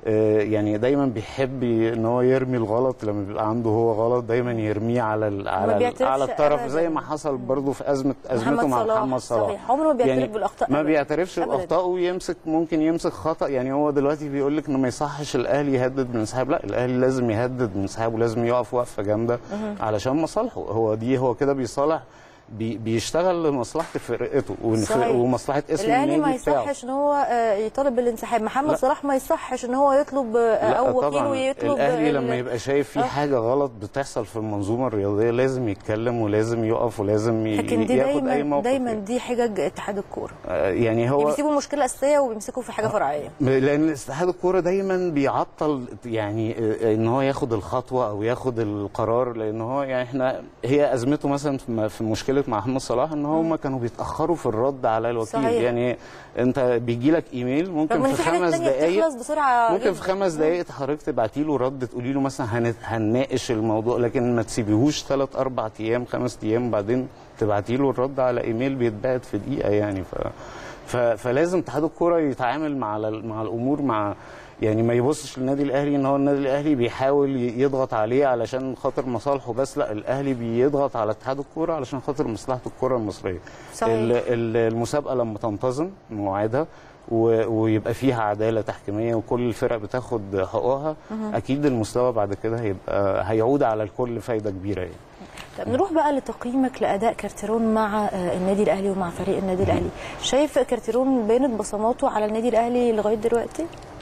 آه، يعني دايما بيحب ي- ان هو يرمي الغلط لما بيبقى عنده هو غلط دايما يرميه على ال- على ال- بيعترفش على الطرف أبداً. زي ما حصل برضه في ازمه ازمته محمد مع صلاح، محمد صلاح صحيح. عمره ما بيعترف بالأخطاء ما أبداً. بيعترفش أبداً. باخطائه ويمسك ممكن يمسك خطا يعني هو دلوقتي بيقول لك انه ما يصحش الاهلي يهدد بالانسحاب لا الاهلي لازم يهدد بالانسحاب ولازم يقف وقفه جامده علشان مصالحه هو دي هو كده بيصالح بي بيشتغل لمصلحه فرقته ونف- صحيح. ومصلحه اسم الاهلي ما النادي بتاعه يصحش ان هو آه، يطالب بالانسحاب محمد لا. صلاح ما يصحش ان هو يطلب آه، لا او طبعا وكيله يطلب الاهلي ال- لما يبقى شايف في آه. حاجه غلط بتحصل في المنظومه الرياضيه لازم يتكلم ولازم يقف ولازم ي- لكن دي ياخد اي دايما موقف دايما يعني. دي حجج اتحاد الكوره آه، يعني يعني هو بيسيبوا المشكله الاساسيه وبيمسكوا في حاجه فرعيه لان اتحاد الكوره دايما بيعطل يعني آه، ان هو ياخد الخطوه او ياخد القرار لان هو يعني احنا هي ازمته مثلا في م- في مشكله مع محمد صلاح ان هم كانوا بيتاخروا في الرد على الوكيل صحيح. يعني انت بيجي لك ايميل ممكن رغم ان في في حاجات خمس تانية دقائق بتخلص بسرعه ممكن في جداً. خمس دقائق حضرتك تبعتي له رد تقولي له مثلا هن- هنناقش الموضوع لكن ما تسيبيهوش ثلاث اربع ايام خمس ايام بعدين تبعتي له الرد على ايميل بيتبعت في دقيقه يعني ف... ف... فلازم اتحاد الكوره يتعامل مع ال- مع الامور مع يعني ما يبصش للنادي الاهلي ان هو النادي الاهلي بيحاول ي- يضغط عليه علشان خاطر مصالحه بس لا الاهلي بيضغط على اتحاد الكوره علشان خاطر مصلحه الكوره المصريه صحيح. ال- ال- المسابقه لما تنتظم مواعيدها و- ويبقى فيها عداله تحكيميه وكل الفرق بتاخد حقوقها اكيد المستوى بعد كده هيبقى هيعود على الكل فايده كبيره يعني طب نروح بقى لتقييمك لاداء كارتيرون مع آه، النادي الاهلي ومع فريق النادي الاهلي شايف كارتيرون بينت بصماته على النادي الاهلي لغايه دلوقتي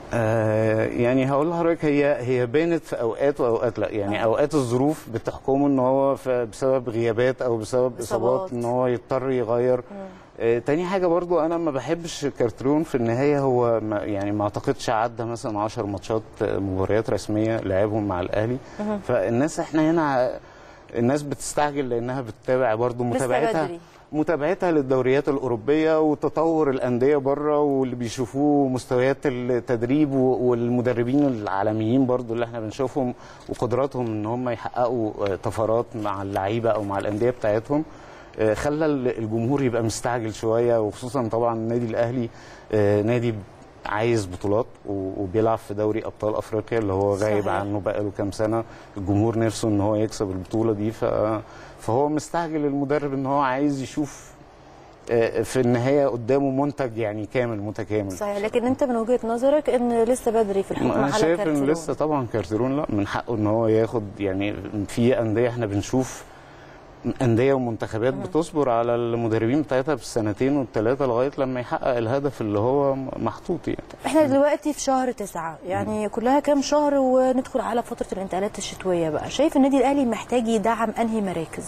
آه يعني هقول لحضرتك هي هي بانت في اوقات واوقات لا يعني اوقات الظروف بتحكمه ان هو في- بسبب غيابات او بسبب إصابات. اصابات ان هو يضطر يغير آه تاني حاجه برضو انا ما بحبش كارترون في النهايه هو ما يعني ما اعتقدش عدى مثلا 10 ماتشات آه، مباريات رسميه لعبهم مع الاهلي فالناس احنا هنا الناس بتستعجل لانها بتتابع برضو لسه متابعتها بدري. متابعتها للدوريات الأوروبية وتطور الأندية بره واللي بيشوفوه مستويات التدريب و- والمدربين العالميين برضو اللي احنا بنشوفهم وقدراتهم ان هم يحققوا آه، طفرات مع اللعيبة أو مع الأندية بتاعتهم آه، خلى ال- الجمهور يبقى مستعجل شوية وخصوصا طبعا النادي الأهلي آه، نادي عايز بطولات و- وبيلعب في دوري ابطال افريقيا اللي هو غايب صحيح. عنه بقاله كام سنه الجمهور نفسه ان هو يكسب البطوله دي ف... فهو مستعجل المدرب ان هو عايز يشوف آه، في النهايه قدامه منتج يعني كامل متكامل صحيح لكن انت من وجهه نظرك ان لسه بدري في الحكم انا على شايف ان كارتيرون. لسه طبعا كارتيرون لا من حقه ان هو ياخد يعني في انديه احنا بنشوف انديه ومنتخبات بتصبر على المدربين بتاعتها بالسنتين والثلاثه لغايه لما يحقق الهدف اللي هو محطوط يعني احنا دلوقتي في شهر تسعة يعني كلها كام شهر وندخل على فترة الانتقالات الشتوية بقى شايف النادي الأهلي محتاج يدعم أنهي مراكز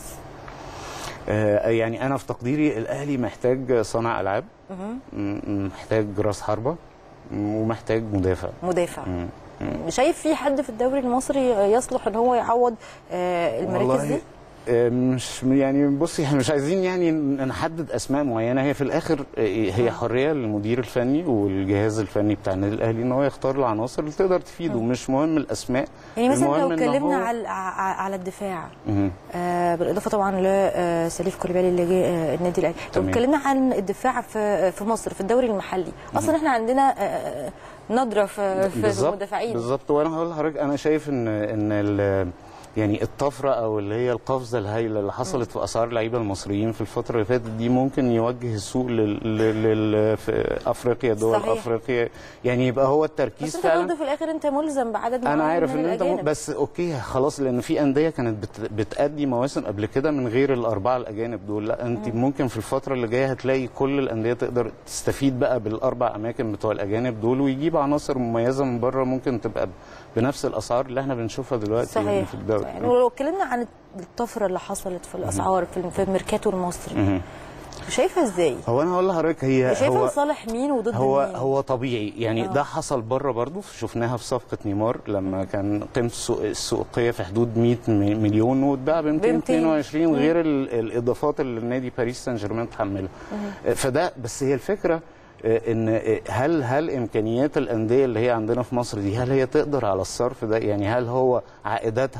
آه، يعني انا في تقديري الاهلي محتاج صانع العاب م- محتاج راس حربه م- ومحتاج مدافع مدافع شايف في حد في الدوري المصري يصلح ان هو يعوض آه، المراكز دي آه، مش يعني بصي احنا مش عايزين يعني نحدد اسماء معينه هي في الاخر آه، هي حريه للمدير الفني والجهاز الفني بتاع النادي الاهلي ان هو يختار العناصر اللي تقدر تفيده مش مهم الاسماء يعني مثلا المهم لو إن اتكلمنا هو- على ع- على الدفاع مهم. آه بالاضافه طبعا لسليف كوليبالي اللي جه آه، النادي الاهلي لو تمام. اتكلمنا عن الدفاع في في مصر في الدوري المحلي اصلا احنا عندنا آه، ندره في في بالظبط المدافعين بالظبط وانا هقول لحضرتك انا شايف ان ان ال- يعني الطفره او اللي هي القفزه الهائله اللي حصلت في اسعار اللعيبه المصريين في الفتره اللي فاتت دي ممكن يوجه السوق لل, لل... لل... في افريقيا دول صحيح. افريقيا يعني يبقى هو التركيز بس انت فعلا برضه في الاخر انت ملزم بعدد معين انا عارف من ان انت م... الأجانب. بس اوكي خلاص لان في انديه كانت بت... بتادي مواسم قبل كده من غير الاربعه الاجانب دول لا انت ممكن في الفتره اللي جايه هتلاقي كل الانديه تقدر تستفيد بقى بالاربع اماكن بتوع الاجانب دول ويجيب عناصر مميزه من بره ممكن تبقى ب... بنفس الاسعار اللي احنا بنشوفها دلوقتي يعني صحيح في الدوري صحيح. ولو اتكلمنا عن الطفره اللي حصلت في الاسعار في في الميركاتو المصري مهم. شايفها ازاي؟ هو انا هقول لحضرتك هي شايفها هو لصالح مين وضد هو مين؟ هو طبيعي يعني آه. ده حصل بره برضو شفناها في صفقه نيمار لما كان قيمه السوق السوقيه في حدود 100 م- مليون واتباع ب 222 غير ال- الاضافات اللي النادي باريس سان جيرمان تحملها فده بس هي الفكره آه، ان آه، هل هل امكانيات الانديه اللي هي عندنا في مصر دي هل هي تقدر على الصرف ده يعني هل هو عائداتها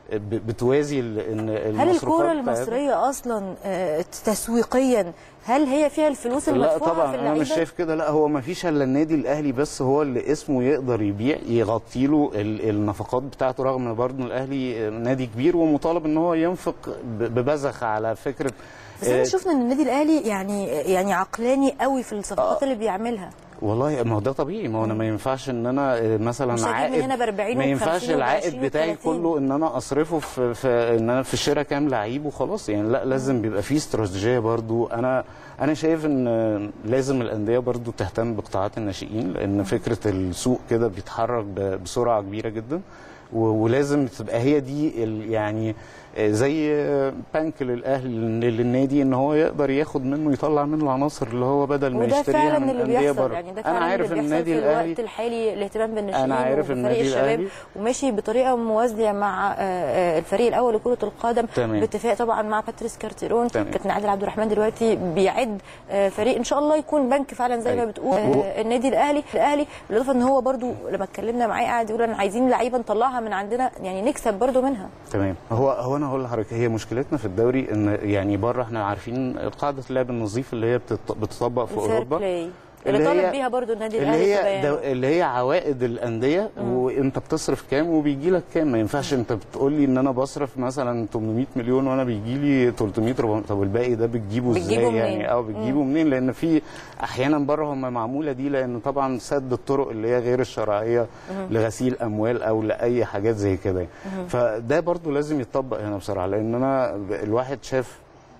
ب- بتوازي ال- ان هل المصروفات الكوره بتاعتها- المصريه اصلا آه، تسويقيا هل هي فيها الفلوس لا المدفوعه طبعا في انا مش اللعيبه شايف كده لا هو ما فيش الا النادي الاهلي بس هو اللي اسمه يقدر يبيع يغطي له ال- النفقات بتاعته رغم ان برضه الاهلي نادي كبير ومطالب ان هو ينفق ب- ببذخ على فكره بس احنا آه، شفنا ان النادي الاهلي يعني يعني عقلاني قوي في الصفقات اللي بيعملها والله ما هو ده طبيعي ما هو انا ما ينفعش ان انا آه، مثلا مش هجيب من عائد هنا ب 40 ما وب ينفعش 50 وب العائد 20 وب بتاعي 30. كله ان انا اصرفه في, في ان انا في شراء كام لعيب وخلاص يعني لا لازم بيبقى فيه استراتيجيه برضو انا انا شايف ان آه، لازم الانديه برضو تهتم بقطاعات الناشئين لان فكره السوق كده بيتحرك ب- بسرعه كبيره جدا و- ولازم تبقى هي دي ال- يعني آه، زي آه، بنك للاهلي للنادي ان هو يقدر ياخد منه يطلع منه العناصر اللي هو بدل ما وده يشتريها فعلا من اللي أندية بيحصل بره. يعني ده انا فعلا عارف اللي ان بيحصل النادي في الاهلي الوقت الحالي الاهتمام بالناشئين أنا عارف وفريق النادي الشباب الأهلي- وماشي بطريقه موازيه مع آه، آه، الفريق الاول لكره القدم تمام. باتفاق طبعا مع باتريس كارتيرون تمام. كابتن عادل عبد الرحمن دلوقتي بيعد آه، فريق ان شاء الله يكون بنك فعلا زي ما أيوة. بتقول آه، النادي الاهلي الاهلي بالاضافه ان هو برضو لما اتكلمنا معاه قاعد يقول انا عايزين لعيبه نطلعها من عندنا يعني نكسب برضو منها تمام هو هو انا هقول لحضرتك هي مشكلتنا في الدوري ان يعني بره احنا عارفين قاعده اللعب النظيف اللي هي بتط- بتطبق في الفير اوروبا بلاي اللي اللي طالب هي- بيها برضو النادي اللي الاهلي في هي بيانه. دو اللي هي عوائد الانديه وانت بتصرف كام وبيجي لك كام ما ينفعش انت بتقول لي ان انا بصرف مثلا 800 مليون وانا بيجي لي 300 400 طب الباقي ده بتجيبه ازاي بتجيبه منين؟ يعني اه بتجيبه منين لان في احيانا بره هم معموله دي لان طبعا سد الطرق اللي هي غير الشرعيه لغسيل اموال او لاي حاجات زي كده فده برضو لازم يتطبق هنا بصراحه لان انا الواحد شاف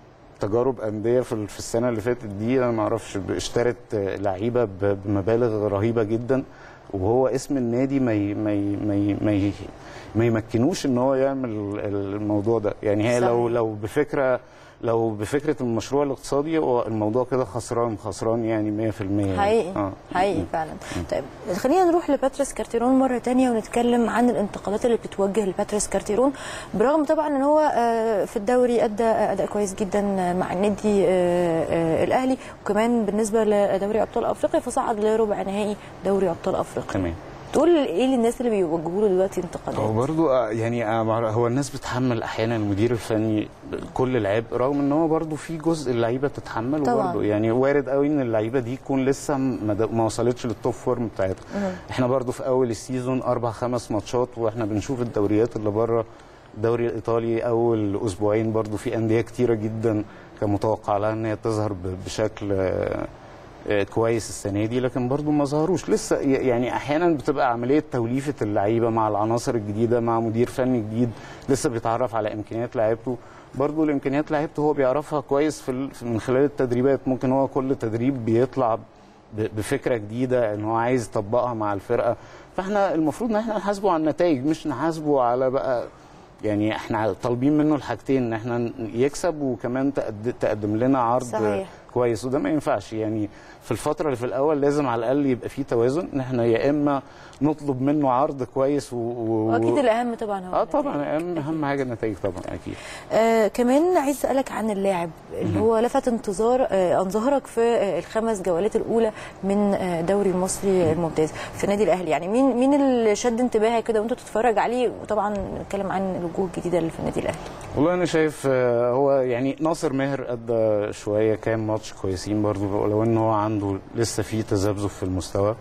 تجارب انديه في في السنه اللي فاتت دي انا ما اعرفش اشترت لعيبه ب- بمبالغ رهيبه جدا وهو اسم النادي ما ي ما ي ما ي ما, ي ما يمكنوش ان هو يعمل الموضوع ده يعني هي لو صحيح. لو بفكره لو بفكره المشروع الاقتصادي هو الموضوع كده خسران خسران يعني 100% يعني. حقيقي آه. حقيقي فعلا طيب خلينا نروح لباتريس كارتيرون مره تانية ونتكلم عن الانتقادات اللي بتتوجه لباتريس كارتيرون برغم طبعا ان هو آه، في الدوري ادى اداء كويس جدا مع النادي آه، آه، الاهلي وكمان بالنسبه لدوري ابطال افريقيا فصعد لربع نهائي دوري ابطال افريقيا تمام تقول ايه للناس اللي بيوجهوا له دلوقتي هو انتقادات برضو آه، يعني آه، مع- هو الناس بتحمل احيانا المدير الفني كل العبء رغم ان هو برضو في جزء اللعيبه تتحمله طبعاً. برضو يعني وارد قوي ان اللعيبه دي تكون لسه ما د- ما وصلتش للتوب فورم بتاعتها احنا برضو في اول السيزون اربع خمس ماتشات واحنا بنشوف الدوريات اللي بره الدوري الايطالي اول اسبوعين برضو في انديه كتيره جدا كان متوقع لها ان هي تظهر ب- بشكل آه، آه، كويس السنه دي لكن برضو ما ظهروش لسه ي- يعني احيانا بتبقى عمليه توليفه اللعيبه مع العناصر الجديده مع مدير فني جديد لسه بيتعرف على امكانيات لعيبته برضو الامكانيات لعيبته هو بيعرفها كويس في ال- من خلال التدريبات ممكن هو كل تدريب بيطلع ب- بفكره جديده ان هو عايز يطبقها مع الفرقه فاحنا المفروض ان احنا نحاسبه على النتائج مش نحاسبه على بقى يعني احنا طالبين منه الحاجتين ان احنا يكسب وكمان تقد- تقدم لنا عرض صحيح. كويس وده ما ينفعش يعني في الفتره اللي في الاول لازم على الاقل يبقى في توازن ان احنا يا اما نطلب منه عرض كويس و... و... واكيد الاهم طبعا هو اه النتائج. طبعا اهم اهم حاجه النتائج طبعا اكيد آه كمان عايز اسالك عن اللاعب اللي هو لفت انتظار آه انظارك في آه الخمس جولات الاولى من آه دوري المصري الممتاز في النادي الاهلي يعني مين مين اللي شد انتباهك كده وانت تتفرج عليه وطبعا نتكلم عن الوجوه الجديده اللي في النادي الاهلي والله انا شايف آه، هو يعني ناصر ماهر ادى شويه كام ماتش كويسين برضو لو ان هو عنده لسه في تذبذب في المستوى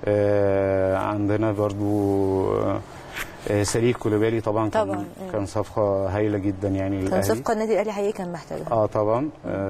آه، عندنا برضو آه، آه، سليك كوليبالي طبعا كان طبعاً. كان صفقه هايله جدا يعني كان للاهلي صفقه النادي الاهلي حقيقي كان محتاجها اه طبعا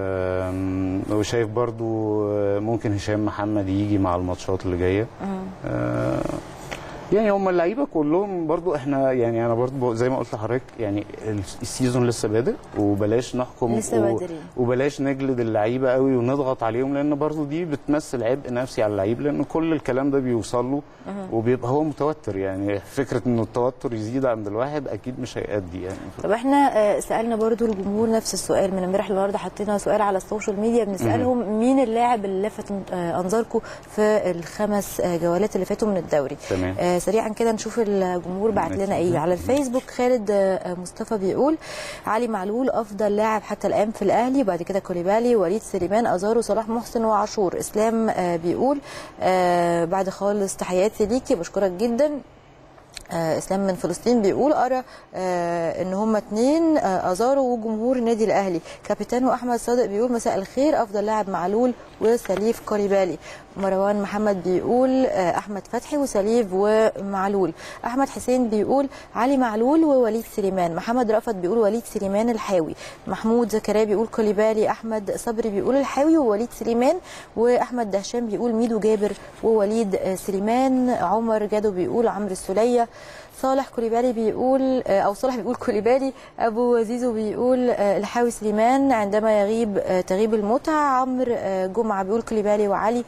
آم، وشايف برضو آه، ممكن هشام محمد يجي مع الماتشات اللي جايه آه، يعني هم اللعيبه كلهم برضو احنا يعني انا برضو زي ما قلت لحضرتك يعني السيزون لسه بادئ وبلاش نحكم لسه و- بدري. وبلاش نجلد اللعيبه قوي ونضغط عليهم لان برضو دي بتمثل عبء نفسي على اللعيب لان كل الكلام ده بيوصل له وبيبقى هو متوتر يعني فكره انه التوتر يزيد عند الواحد اكيد مش هيأدي يعني طب احنا آه، سالنا برضو الجمهور نفس السؤال من امبارح للنهارده حطينا سؤال على السوشيال ميديا بنسالهم مين اللاعب اللي لفت آه، انظاركم في الخمس آه، جولات اللي فاتوا من الدوري تمام. آه، سريعا كده نشوف الجمهور بعت ماشي. لنا ايه على الفيسبوك خالد آه، مصطفى بيقول علي معلول افضل لاعب حتى الان في الاهلي وبعد كده كوليبالي وليد سليمان ازارو صلاح محسن وعاشور اسلام آه، بيقول آه، بعد خالص تحياتي ليكي بشكرك جدا آه، اسلام من فلسطين بيقول ارى آه، ان هما اتنين آه، ازارو وجمهور النادي الاهلي كابيتانو احمد صادق بيقول مساء الخير افضل لاعب معلول وسليف كوليبالي مروان محمد بيقول آه، احمد فتحي وسليف ومعلول احمد حسين بيقول علي معلول ووليد سليمان محمد رأفت بيقول وليد سليمان الحاوي محمود زكريا بيقول كوليبالي احمد صبري بيقول الحاوي ووليد سليمان واحمد دهشان بيقول ميدو جابر ووليد آه، سليمان عمر جادو بيقول عمرو السوليه صالح كوليبالي بيقول آه، او صالح بيقول كوليبالي ابو زيزو بيقول آه، الحاوي سليمان عندما يغيب آه، تغيب المتعه عمرو آه، جمعه بيقول كوليبالي وعلي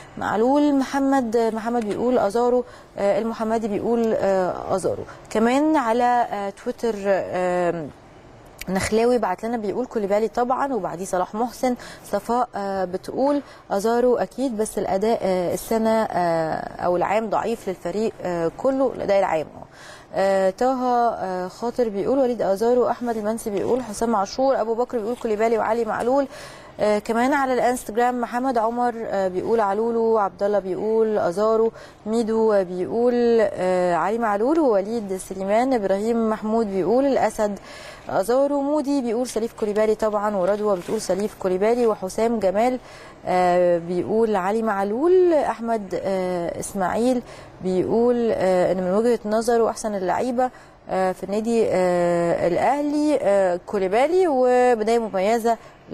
معلول محمد آه، محمد بيقول ازارو آه، المحمدي بيقول آه، ازارو كمان على آه، تويتر آه، نخلاوي بعت لنا بيقول كوليبالي طبعا وبعديه صلاح محسن صفاء آه، بتقول ازارو اكيد بس الاداء آه، السنه آه، او العام ضعيف للفريق آه، كله الاداء العام آه. آه، طه آه، خاطر بيقول وليد ازارو احمد المنسي بيقول حسام عاشور ابو بكر بيقول كوليبالي وعلي معلول آه، كمان على الانستجرام محمد عمر آه، بيقول علولو عبد الله بيقول ازارو ميدو آه، بيقول آه، علي معلول ووليد سليمان ابراهيم محمود بيقول الاسد ازارو مودي بيقول سليف كوليبالي طبعا ورضوى بتقول سليف كوليبالي وحسام جمال آه، بيقول علي معلول احمد آه، اسماعيل بيقول آه، ان من وجهه نظره احسن اللعيبه آه، في النادي آه، الاهلي آه، كوليبالي وبدايه مميزه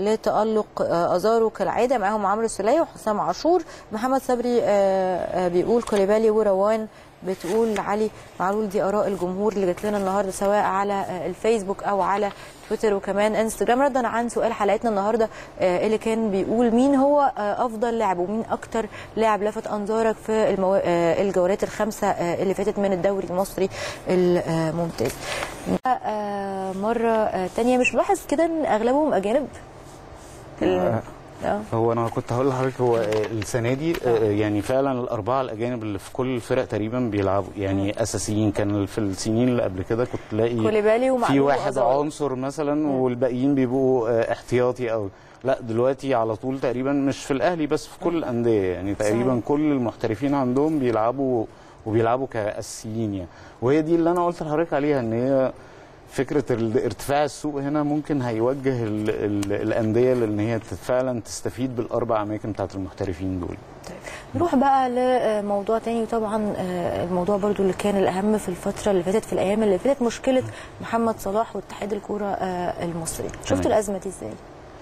لتألق آه، أزارو كالعادة معاهم عمرو السولية وحسام عاشور محمد صبري آه، آه، بيقول كوليبالي وروان بتقول علي معلول دي آراء الجمهور اللي جات لنا النهارده سواء على آه، الفيسبوك أو على تويتر وكمان انستجرام ردا عن سؤال حلقتنا النهارده آه، اللي كان بيقول مين هو آه، افضل لاعب ومين اكتر لاعب لفت انظارك في المو... آه، الجولات الخمسه آه، اللي فاتت من الدوري المصري الممتاز آه، مره آه، تانية مش ملاحظ كده ان اغلبهم اجانب ال- اه هو انا كنت هقول لحضرتك هو السنه دي آه، يعني فعلا الاربعه الاجانب اللي في كل الفرق تقريبا بيلعبوا يعني اساسيين كان في السنين اللي قبل كده كنت تلاقي كوليبالي ومعلول في واحد وأزارو. عنصر مثلا والباقيين بيبقوا آه، احتياطي او لا دلوقتي على طول تقريبا مش في الاهلي بس في كل الانديه يعني تقريبا صحيح. كل المحترفين عندهم بيلعبوا وبيلعبوا كاساسيين يعني وهي دي اللي انا قلت لحضرتك عليها ان هي فكره ال- ارتفاع السوق هنا ممكن هيوجه ال ال الانديه لان هي فعلا تستفيد بالاربع اماكن بتاعت المحترفين دول نروح بقى لموضوع تاني وطبعا آه، الموضوع برضو اللي كان الاهم في الفتره اللي فاتت في الايام اللي فاتت مشكله محمد صلاح واتحاد الكوره آه، المصري شفتوا تمام. الازمه دي ازاي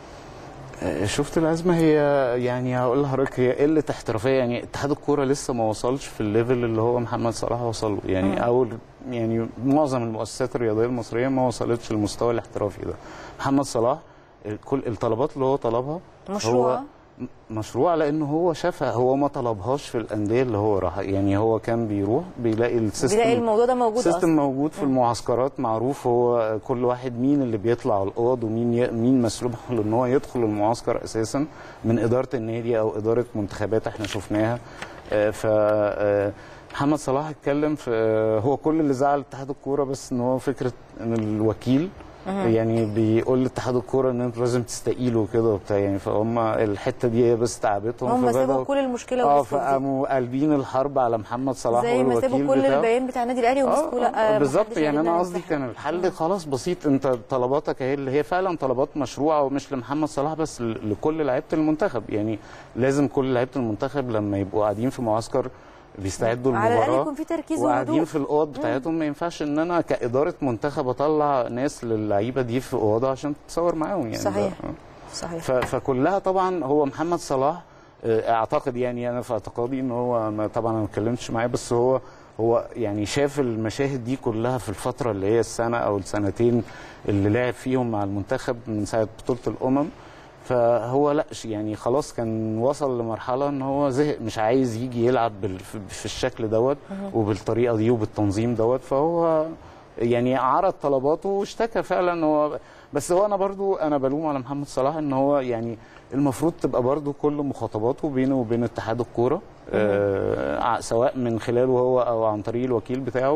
آه، شفت الازمه هي يعني هقول لحضرتك هي قله احترافيه يعني اتحاد الكوره لسه ما وصلش في الليفل اللي هو محمد صلاح وصل له يعني مم. او يعني معظم المؤسسات الرياضيه المصريه ما وصلتش للمستوى الاحترافي ده محمد صلاح كل الطلبات اللي هو طلبها مشروع هو م- مشروع لانه هو شافها هو ما طلبهاش في الانديه اللي هو راح يعني هو كان بيروح بيلاقي السيستم بيلاقي الموضوع ده موجود سيستم اصلا موجود في المعسكرات معروف هو كل واحد مين اللي بيطلع الاوض ومين ي... مين مسؤول له ان هو يدخل المعسكر اساسا من اداره النادي او اداره منتخبات احنا شفناها آه، ف آه، محمد صلاح اتكلم في آه، هو كل اللي زعل اتحاد الكوره بس ان هو فكره ان الوكيل يعني بيقول لاتحاد الكوره ان انتوا لازم تستقيلوا كده وبتاع يعني فهم الحته دي هي بس تعبتهم هم سابوا فبدأوا كل المشكله اه وبصوا دي. فقاموا قلبين الحرب على محمد صلاح زي ما والوكيل سابوا كل بتاعه البيان بتاع النادي الاهلي ومسكوا لا آه، بالظبط محدش يعني هيرد انا على قصدي الساحة. كان الحل خلاص بسيط انت طلباتك اهي اللي هي فعلا طلبات مشروعه ومش لمحمد صلاح بس ل- لكل لعيبه المنتخب يعني لازم كل لعيبه المنتخب لما يبقوا قاعدين في معسكر بيستعدوا على الاقل للمباراه يكون في تركيز وقاعدين وهدوء في الاوض بتاعتهم ما ينفعش ان انا كاداره منتخب اطلع ناس للعيبه دي في اوضه عشان تتصور معاهم يعني صحيح. ده- آه. صحيح ف- فكلها طبعا هو محمد صلاح آه، اعتقد يعني انا في اعتقادي ان هو ما طبعا انا ما اتكلمتش معاه بس هو هو يعني شاف المشاهد دي كلها في الفتره اللي هي السنه او السنتين اللي لعب فيهم مع المنتخب من ساعه بطوله الامم فهو لا ش- يعني خلاص كان وصل لمرحله ان هو زهق مش عايز يجي يلعب بال- في- في الشكل دوت وبالطريقه دي وبالتنظيم دوت فهو يعني عرض طلباته واشتكى فعلا هو بس هو انا برضو انا بلوم على محمد صلاح ان هو يعني المفروض تبقى برضو كل مخاطباته بينه وبين اتحاد الكوره آه سواء من خلاله هو او عن طريق الوكيل بتاعه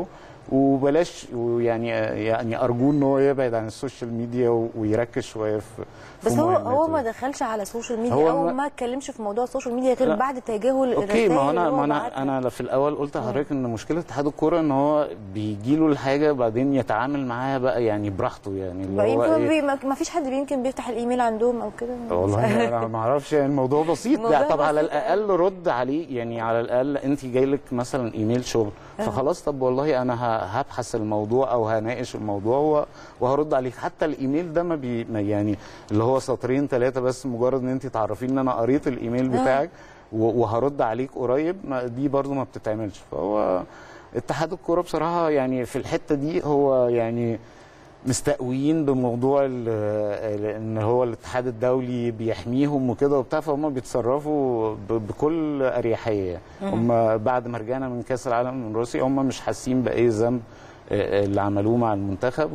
وبلاش يعني يعني ارجوه ان هو يبعد عن السوشيال ميديا و- ويركز شويه في في بس هو مهمته. هو ما دخلش على السوشيال ميديا هو او ما- ما اتكلمش في موضوع السوشيال ميديا غير لا. بعد تجاهل اوكي ما هو الرسائل انا اللي ما انا بعتها. انا في الاول قلت لحضرتك ان مشكله اتحاد الكوره ان هو بيجي له الحاجه بعدين يتعامل معاها بقى يعني براحته يعني اللي بقى هو يمكن إيه بي ما ما فيش حد يمكن بيفتح الايميل عندهم او كده والله انا ما اعرفش يعني الموضوع بسيط الموضوع ده طب على بسيط. الاقل رد عليه يعني على الاقل انت جاي لك مثلا ايميل شغل فخلاص طب والله انا ه- هبحث الموضوع او هناقش الموضوع و- وهرد عليك حتى الايميل ده ما بي ما يعني اللي هو سطرين ثلاثه بس مجرد ان انت تعرفين ان انا قريت الايميل بتاعك و- وهرد عليك قريب ما دي برضو ما بتتعملش فهو اتحاد الكوره بصراحه يعني في الحته دي هو يعني مستقويين بموضوع ال- ال- ان هو الاتحاد الدولي بيحميهم وكده وبتاع فهم بيتصرفوا ب- بكل اريحيه هم بعد ما رجعنا من كاس العالم من روسيا هم مش حاسين باي ذنب آه، اللي عملوه مع المنتخب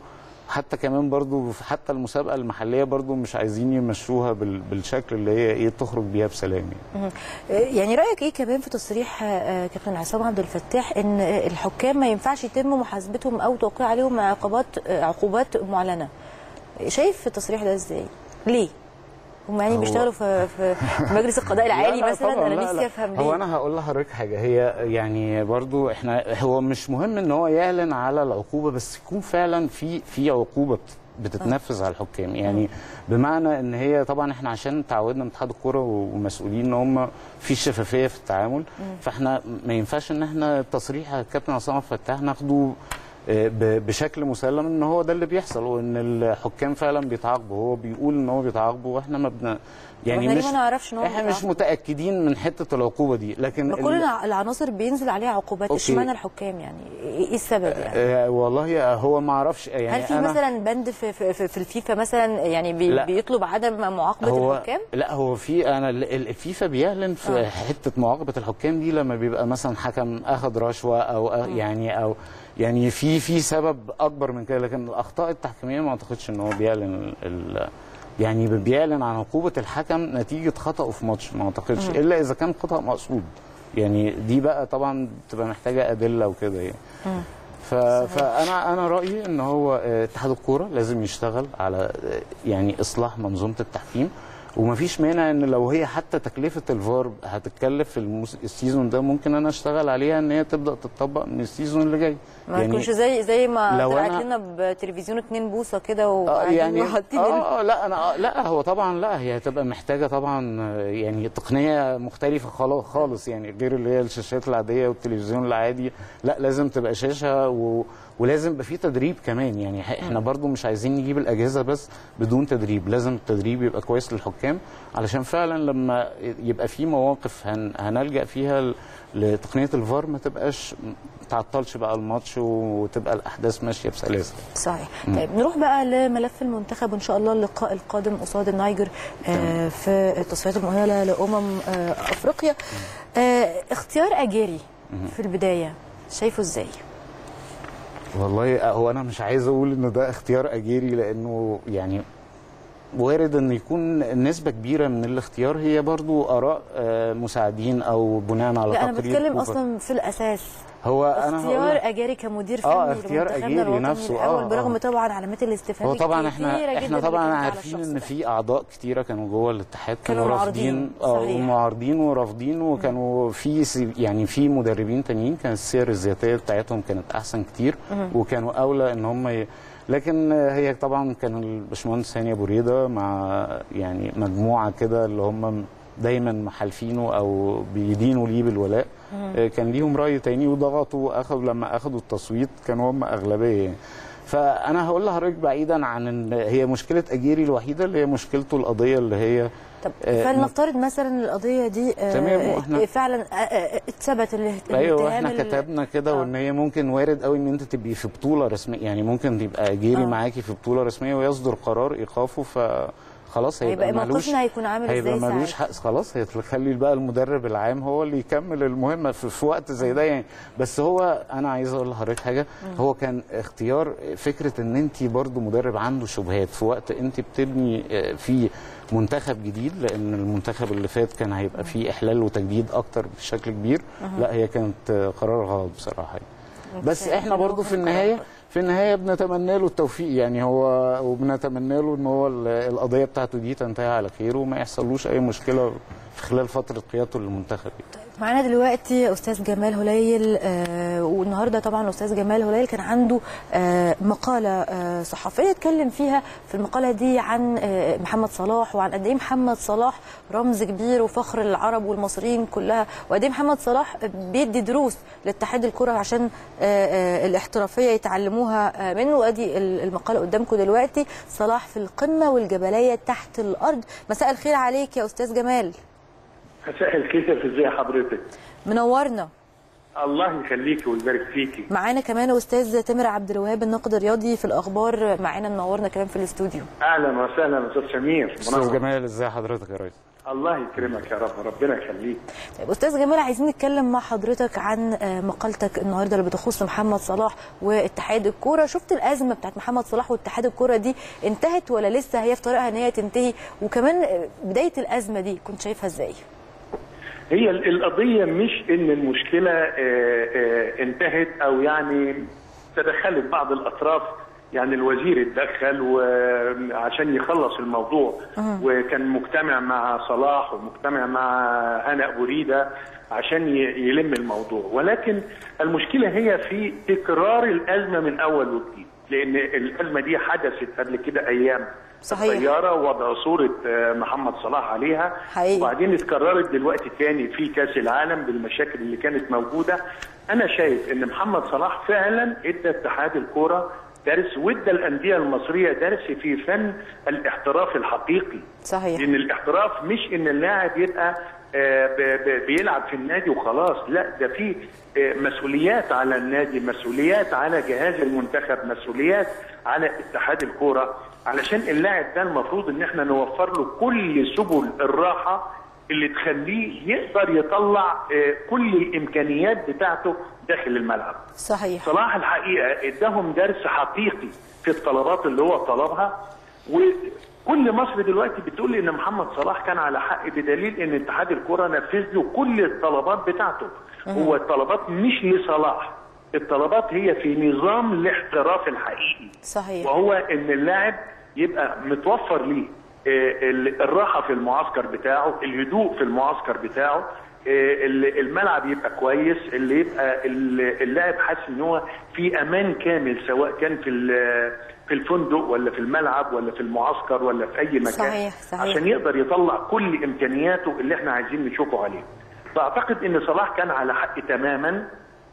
وحتى كمان برضو في حتى المسابقه المحليه برضو مش عايزين يمشوها بال- بالشكل اللي هي ايه تخرج بيها بسلام يعني. يعني رايك ايه كمان في تصريح آه، كابتن عصام عبد الفتاح ان آه، الحكام ما ينفعش يتم محاسبتهم او توقيع عليهم عقوبات آه، عقوبات معلنه شايف التصريح ده ازاي ليه هم يعني هو- بيشتغلوا في في في مجلس القضاء العالي لا لا مثلا طبعاً، انا لا نفسي لا. افهم ليه هو انا هقول لحضرتك حاجه هي يعني برضو احنا هو مش مهم ان هو يعلن على العقوبه بس يكون فعلا في في عقوبه بت- بتتنفذ على الحكام يعني بمعنى ان هي طبعا احنا عشان تعودنا من اتحاد الكوره ومسؤولين ان هم في شفافيه في التعامل فاحنا ما ينفعش ان احنا تصريح الكابتن عصام عبد الفتاح ناخده آه، ب- بشكل مسلم ان هو ده اللي بيحصل وان الحكام فعلا بيتعاقبوا هو بيقول ان هو بيتعاقبوا واحنا ما بن يعني احنا مش ليه ما نعرفش ان هو احنا مش بيتعاقب؟ متاكدين من حته العقوبه دي لكن ما ال- كل الع- العناصر بينزل عليها عقوبات أوكي. اشمعنى الحكام يعني ايه إيه السبب يعني آه والله هو ما اعرفش يعني هل في أنا مثلا بند في في, في, في الفيفا مثلا يعني بي لا. بيطلب عدم معاقبه هو الحكام لا هو في انا ال- ال- الفيفا بيعلن في آه. حته معاقبه الحكام دي لما بيبقى مثلا حكم اخذ رشوه او أ- يعني او يعني في في سبب اكبر من كده لكن الاخطاء التحكيميه ما اعتقدش ان هو بيعلن ال- ال يعني بيعلن عن عقوبه الحكم نتيجه خطأه في ماتش ما اعتقدش الا اذا كان خطأ مقصود يعني دي بقى طبعا بتبقى محتاجه ادله وكده يعني ف... فانا انا رايي ان هو آه، اتحاد الكوره لازم يشتغل على آه، يعني اصلاح منظومه التحكيم ومفيش مانع ان لو هي حتى تكلفه الفار هتتكلف في الموس... السيزون ده ممكن انا اشتغل عليها ان هي تبدا تطبق من السيزون اللي جاي ما يكونش زي زي ما لو طلعت أنا- لنا بتلفزيون اتنين بوصه كده آه وقاعدين يعني وحاطين ال- اه لا انا آه لا هو طبعا لا هي هتبقى محتاجه طبعا آه، يعني تقنيه مختلفه خلاص خالص يعني غير اللي هي الشاشات العاديه والتلفزيون العادي لا لازم تبقى شاشه و ولازم يبقى في تدريب كمان يعني ح- احنا برضو مش عايزين نجيب الاجهزه بس بدون تدريب لازم التدريب يبقى كويس للحكام علشان فعلا لما يبقى في مواقف هن هنلجا فيها ل- لتقنيه الفار ما تبقاش تعطلش بقى الماتش وتبقى الاحداث ماشيه بسلاسه صحيح طيب نروح بقى لملف المنتخب وان شاء الله اللقاء القادم قصاد النيجر آه في التصفيات المؤهله لامم آه افريقيا آه اختيار اجيري في البدايه شايفه ازاي والله هو انا مش عايز اقول ان ده اختيار اجيري لانه يعني وارد ان يكون نسبه كبيره من الاختيار هي برضو اراء آه، مساعدين او بناء على لا انا تقرير بتكلم كوبر. اصلا في الاساس هو انا هقول اختيار لك- اجاري كمدير فني آه، اختيار لمنتخبنا أجيري الوطني نفسه، الاول آه، برغم آه. طبعا علامات الاستفهام هو طبعا الكتيرة احنا جداً احنا اللي طبعا كانت على عارفين الشخص ان ده. في اعضاء كتيره كانوا جوه الاتحاد كانوا معارضين، رافضين اه صحيح. معارضين ورافضين وكانوا في س- يعني في مدربين تانيين كانت السير الذاتيه بتاعتهم كانت احسن كتير وكانوا اولى ان هم ي... لكن هي طبعا كان الباشمهندس هاني ابو ريده مع يعني مجموعه كده اللي هم دايما محالفينه او بيدينوا ليه بالولاء آه، كان ليهم راي تاني وضغطوا اخذوا لما اخذوا التصويت كانوا هم اغلبيه يعني. فانا هقول لحضرتك بعيدا عن ان هي مشكله اجيري الوحيده اللي هي مشكلته القضيه اللي هي طب آه، فلنفترض مثلا القضيه دي آه، تمام، آه، وإحنا- فعلا آه، آه، اتثبت الاهت- ايوه الاتهام احنا ال- كتبنا كده آه. وان هي ممكن وارد قوي ان انت تبقي في بطوله رسميه يعني ممكن تبقى اجيري آه. معاكي في بطوله رسميه ويصدر قرار ايقافه فخلاص هيبقى, هيبقى ملوش موقفنا هيكون عامل هيبقى ازاي ملوش ساعتها؟ حق خلاص هيخلي بقى المدرب العام هو اللي يكمل المهمه في, في وقت زي ده يعني بس هو انا عايز اقول لحضرتك حاجه هو كان اختيار فكره ان انت برضو مدرب عنده شبهات في وقت انت بتبني آه، فيه منتخب جديد لان المنتخب اللي فات كان هيبقى فيه احلال وتجديد اكتر بشكل كبير لا هي كانت آه، قرار غلط بصراحه يعني. بس احنا برضو في النهايه في النهايه بنتمنى له التوفيق يعني هو وبنتمنى له ان هو ال- القضيه بتاعته دي تنتهي على خير وما يحصلوش اي مشكله في خلال فتره قيادته للمنتخب يعني. معانا دلوقتي استاذ جمال هليل آه والنهارده طبعا استاذ جمال هليل كان عنده آه مقاله آه صحفيه اتكلم فيها في المقاله دي عن آه محمد صلاح وعن قد ايه محمد صلاح رمز كبير وفخر للعرب والمصريين كلها وقد ايه محمد صلاح بيدي دروس لاتحاد الكره عشان آه آه الاحترافيه يتعلموها آه منه وادي ال- المقاله قدامكم دلوقتي صلاح في القمه والجبليه تحت الارض مساء الخير عليك يا استاذ جمال مساء الخير في ازي حضرتك منورنا الله يخليكي ويبارك فيكي معانا كمان استاذ تامر عبد الوهاب الناقد الرياضي في الاخبار معانا منورنا كمان في الاستوديو اهلا وسهلا استاذ سمير استاذ منور. جمال ازي حضرتك يا ريس الله يكرمك يا رب ربنا يخليك طيب استاذ جمال عايزين نتكلم مع حضرتك عن آه، مقالتك النهارده اللي بتخص محمد صلاح واتحاد الكوره شفت الازمه بتاعت محمد صلاح واتحاد الكوره دي انتهت ولا لسه هي في طريقها ان هي تنتهي وكمان آه، بدايه الازمه دي كنت شايفها ازاي هي ال- القضيه مش ان المشكله آه، آه، انتهت او يعني تدخلت بعض الاطراف يعني الوزير اتدخل وعشان يخلص الموضوع وكان مجتمع مع صلاح ومجتمع مع هنا ابو ريده عشان ي- يلم الموضوع ولكن المشكله هي في تكرار الازمه من اول وجديد لان الازمه دي حدثت قبل كده ايام صحيح. الطياره وضع صوره آه، محمد صلاح عليها حقيقي. وبعدين اتكررت دلوقتي تاني في كاس العالم بالمشاكل اللي كانت موجوده انا شايف ان محمد صلاح فعلا ادى اتحاد الكوره درس وادى الانديه المصريه درس في فن الاحتراف الحقيقي صحيح لان الاحتراف مش ان اللاعب يبقى آه، ب- ب- بيلعب في النادي وخلاص لا ده في آه، مسؤوليات على النادي مسؤوليات على جهاز المنتخب مسؤوليات على اتحاد الكوره علشان اللاعب ده المفروض ان احنا نوفر له كل سبل الراحه اللي تخليه يقدر يطلع آه، كل الامكانيات بتاعته داخل الملعب صحيح صلاح الحقيقه اداهم درس حقيقي في الطلبات اللي هو طلبها وكل مصر دلوقتي بتقول ان محمد صلاح كان على حق بدليل ان اتحاد الكره نفذ له كل الطلبات بتاعته هو الطلبات مش لصلاح الطلبات هي في نظام الاحتراف الحقيقي صحيح وهو ان اللاعب يبقى متوفر ليه آه، ال- الراحه في المعسكر بتاعه الهدوء في المعسكر بتاعه آه، ال- الملعب يبقى كويس اللي يبقى ال- اللاعب حاسس ان هو في امان كامل سواء كان في ال- في الفندق ولا في الملعب ولا في المعسكر ولا في اي مكان صحيح، صحيح. عشان يقدر يطلع كل امكانياته اللي احنا عايزين نشوفه عليه فاعتقد ان صلاح كان على حق تماما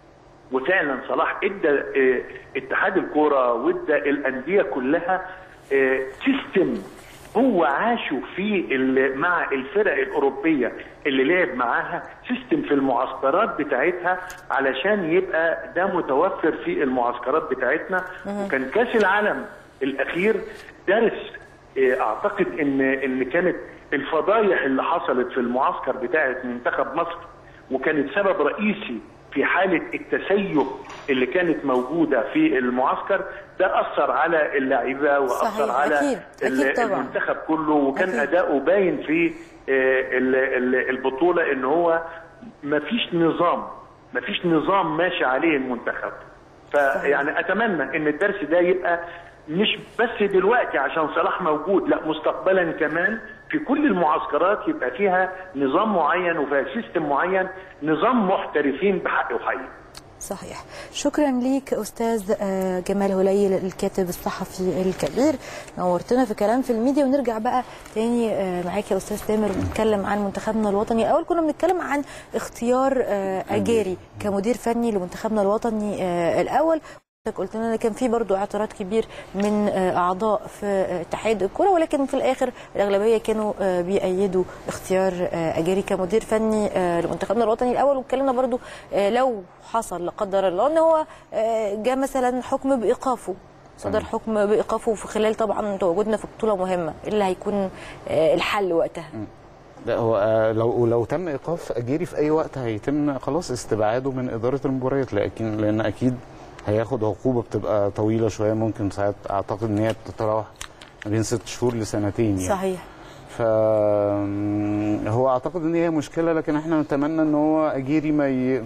وفعلا صلاح ادى آه، اتحاد الكوره وادى الانديه كلها آه، سيستم هو عاشوا في ال- مع الفرق الاوروبيه اللي لعب معاها سيستم في المعسكرات بتاعتها علشان يبقى ده متوفر في المعسكرات بتاعتنا وكان كاس العالم الاخير درس آه، اعتقد ان ان كانت الفضايح اللي حصلت في المعسكر بتاعت منتخب مصر وكانت سبب رئيسي في حالة التسيب اللي كانت موجودة في المعسكر ده أثر على اللعيبة وأثر صحيح، على أكيد، ال- أكيد طبعاً. المنتخب كله وكان أكيد. أداؤه باين في آه، ال- ال- البطولة إن هو مفيش نظام مفيش نظام ماشي عليه المنتخب فيعني أتمنى إن الدرس ده يبقى مش بس دلوقتي عشان صلاح موجود لا مستقبلا كمان في كل المعسكرات يبقى فيها نظام معين وفيها سيستم معين نظام محترفين بحق وحقيقي صحيح شكرا ليك استاذ آه، جمال هليل الكاتب الصحفي الكبير نورتنا في كلام في الميديا ونرجع بقى تاني آه، معاك يا استاذ تامر ونتكلم عن منتخبنا الوطني الاول كنا بنتكلم عن اختيار آه، اجاري كمدير فني لمنتخبنا الوطني آه، الاول قلت لنا كان في برضو اعتراض كبير من آه، اعضاء في آه، اتحاد الكره ولكن في الاخر الاغلبيه كانوا آه، بيأيدوا اختيار آه، اجاري كمدير فني آه، لمنتخبنا الوطني الاول واتكلمنا برضو آه، لو حصل لا قدر الله ان هو آه، جاء مثلا حكم بايقافه صدر حكم بايقافه في خلال طبعا تواجدنا في بطوله مهمه إيه اللي هيكون آه، الحل وقتها لا هو آه، لو لو تم ايقاف اجيري في اي وقت هيتم خلاص استبعاده من اداره المباريات لكن لان اكيد هياخد عقوبه بتبقى طويله شويه ممكن ساعات اعتقد ان هي بتتراوح ما بين ست شهور لسنتين يعني صحيح ف هو اعتقد ان هي مشكله لكن احنا نتمنى ان هو اجيري ما ي...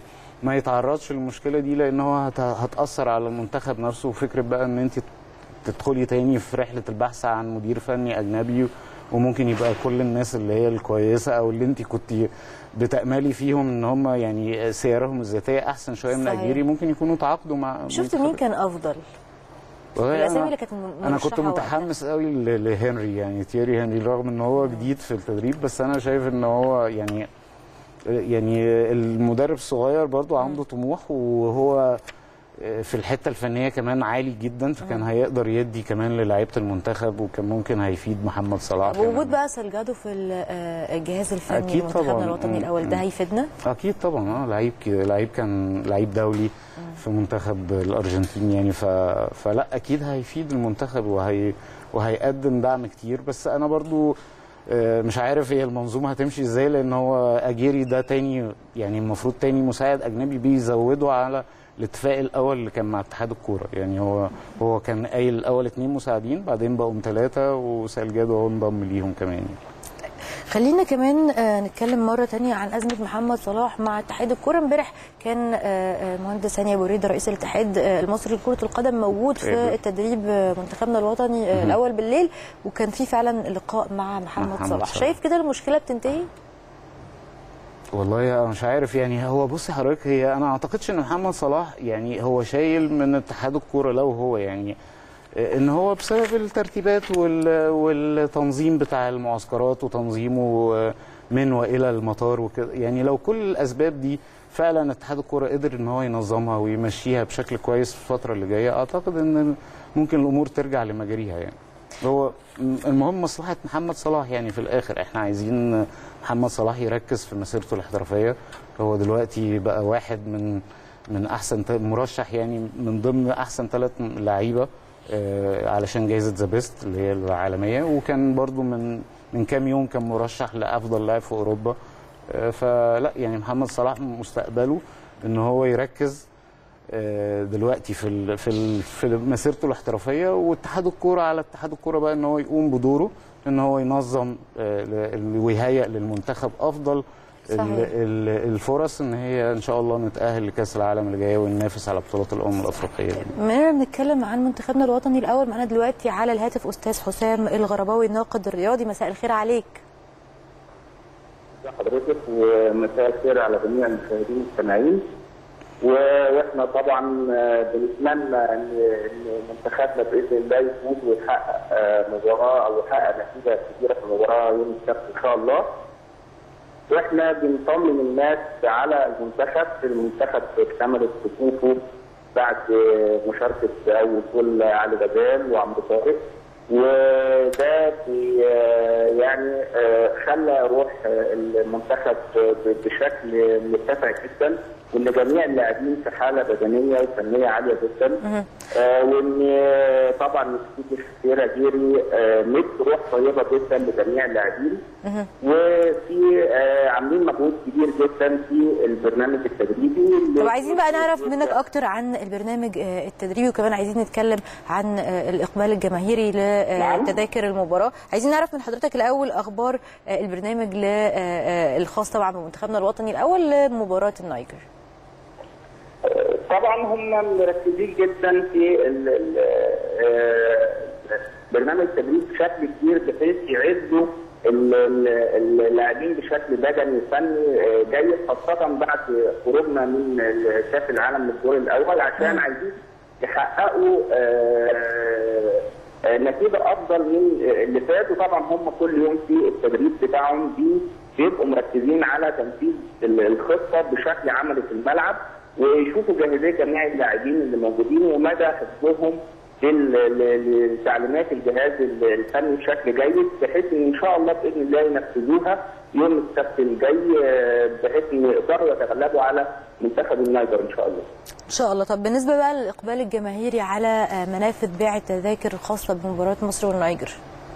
ما يتعرضش للمشكله دي لان هو هت- هتاثر على المنتخب نفسه وفكره بقى ان انت تدخلي تاني في رحله البحث عن مدير فني اجنبي وممكن يبقى كل الناس اللي هي الكويسه او اللي انت كنت بتاملي فيهم ان هم يعني سيرهم الذاتيه احسن شويه من صحيح. اجيري ممكن يكونوا تعاقدوا مع شفت مين كان افضل والله الاسامي أنا- اللي كانت انا كنت مرشحة وقتها. متحمس قوي ل- لهنري يعني تيري هنري رغم ان هو جديد في التدريب بس انا شايف ان هو يعني يعني المدرب الصغير برضو عنده طموح وهو في الحته الفنيه كمان عالي جدا فكان هيقدر يدي كمان للعيبه المنتخب وكان ممكن هيفيد محمد صلاح طب وجود كمان. بقى سلجادو في ال- آه، الجهاز الفني أكيد لمنتخبنا طبعاً. الوطني مم. الاول ده مم. هيفيدنا اكيد طبعا اه لعيب ك- لعيب كان لعيب دولي في منتخب الارجنتين يعني ف... فلا اكيد هيفيد المنتخب وهي وهيقدم دعم كتير بس انا برضو آه، مش عارف هي المنظومه هتمشي ازاي لان هو اجيري ده تاني يعني المفروض تاني مساعد اجنبي بيزودوا على الاتفاق الاول اللي كان مع اتحاد الكوره يعني هو هو كان قايل الاول اتنين مساعدين بعدين بقوا ثلاثه وسالجادو هو انضم ليهم كمان يعني. خلينا كمان آه، نتكلم مرة تانية عن أزمة محمد صلاح مع اتحاد الكرة امبارح كان آه، آه، مهندس هاني أبو ريدة رئيس الاتحاد آه، المصري لكرة القدم موجود في أيوة. التدريب آه، منتخبنا الوطني آه، الأول بالليل وكان في فعلا لقاء مع محمد, محمد صلاح صلاح. شايف كده المشكلة بتنتهي؟ والله أنا مش عارف يعني هو بصي حضرتك هي انا اعتقدش ان محمد صلاح يعني هو شايل من اتحاد الكوره لو هو يعني ان هو بسبب الترتيبات وال- والتنظيم بتاع المعسكرات وتنظيمه من والى المطار وكده يعني لو كل الاسباب دي فعلا اتحاد الكوره قدر ان هو ينظمها ويمشيها بشكل كويس في الفتره اللي جايه اعتقد ان ممكن الامور ترجع لمجاريها يعني هو المهم مصلحه محمد صلاح يعني في الاخر احنا عايزين محمد صلاح يركز في مسيرته الاحترافيه هو دلوقتي بقى واحد من من احسن ت- مرشح يعني من ضمن احسن ثلاث لعيبه آه، علشان جائزه ذا بيست اللي هي العالميه وكان برضو من من كام يوم كان مرشح لافضل لاعب في اوروبا آه، فلا يعني محمد صلاح مستقبله ان هو يركز آه، دلوقتي في ال في ال في مسيرته الاحترافيه واتحاد الكوره على اتحاد الكوره بقى ان هو يقوم بدوره ان هو ينظم آه، ل- ويهيئ للمنتخب افضل ال- صحيح. ال- الفرص ان هي ان شاء الله نتاهل لكاس العالم اللي جايه وننافس على بطولات الامم الافريقيه دي. بما اننا بنتكلم عن منتخبنا الوطني الأول معانا دلوقتي على الهاتف أستاذ حسام الغرباوي الناقد الرياضي مساء الخير عليك حضرتك ومساء الخير على جميع المشاهدين المستمعين واحنا طبعا آه، بنتمنى ان إن منتخبنا باذن الله يفوز ويحقق آه، مباراه او يحقق نتيجه كبيره في المباراه يوم السبت ان شاء الله. واحنا بنطمن الناس على المنتخب، المنتخب اكتملت صفوفه بعد آه، مشاركه او وصول علي جبال وعمرو طارق وده بي- آه، يعني آه، خلى روح آه، المنتخب ب- بشكل مرتفع جدا وان جميع اللاعبين في حاله بدنيه وفنيه عاليه جدا آه، وان آه، طبعا نسيب الشخيره جيري آه، مد روح طيبه جدا لجميع اللاعبين وفي آه، عاملين مجهود كبير جدا في البرنامج التدريبي طب عايزين بقى نعرف منك اكتر عن البرنامج آه، التدريبي وكمان عايزين نتكلم عن آه، الاقبال الجماهيري نعم. لتذاكر المباراه عايزين نعرف من حضرتك الاول اخبار آه، البرنامج ل- آه، آه، الخاص طبعا بمنتخبنا الوطني الاول لمباراه النيجر طبعا هم مركزين جدا في ال- ال- آه، برنامج التدريب بشكل كبير بحيث يعدوا ال- ال- اللاعبين بشكل بدني وفني آه، جيد خاصه بعد خروجنا من كاس العالم للدور الاول عشان عايزين يحققوا آه، آه، نتيجه افضل من اللي فات وطبعا هم كل يوم في التدريب بتاعهم بي- بيبقوا مركزين على تنفيذ ال- الخطه بشكل عملي في الملعب ويشوفوا جاهزيه جميع اللاعبين اللي موجودين ومدى حفظهم لل- ل- لتعليمات الجهاز الفني بشكل جيد بحيث ان ان شاء الله باذن الله ينفذوها يوم السبت الجاي آه، بحيث ان يقدروا يتغلبوا على منتخب النيجر ان شاء الله. ان شاء الله طب بالنسبه بقى للاقبال الجماهيري على آه، منافذ بيع التذاكر الخاصه بمباراه مصر والنيجر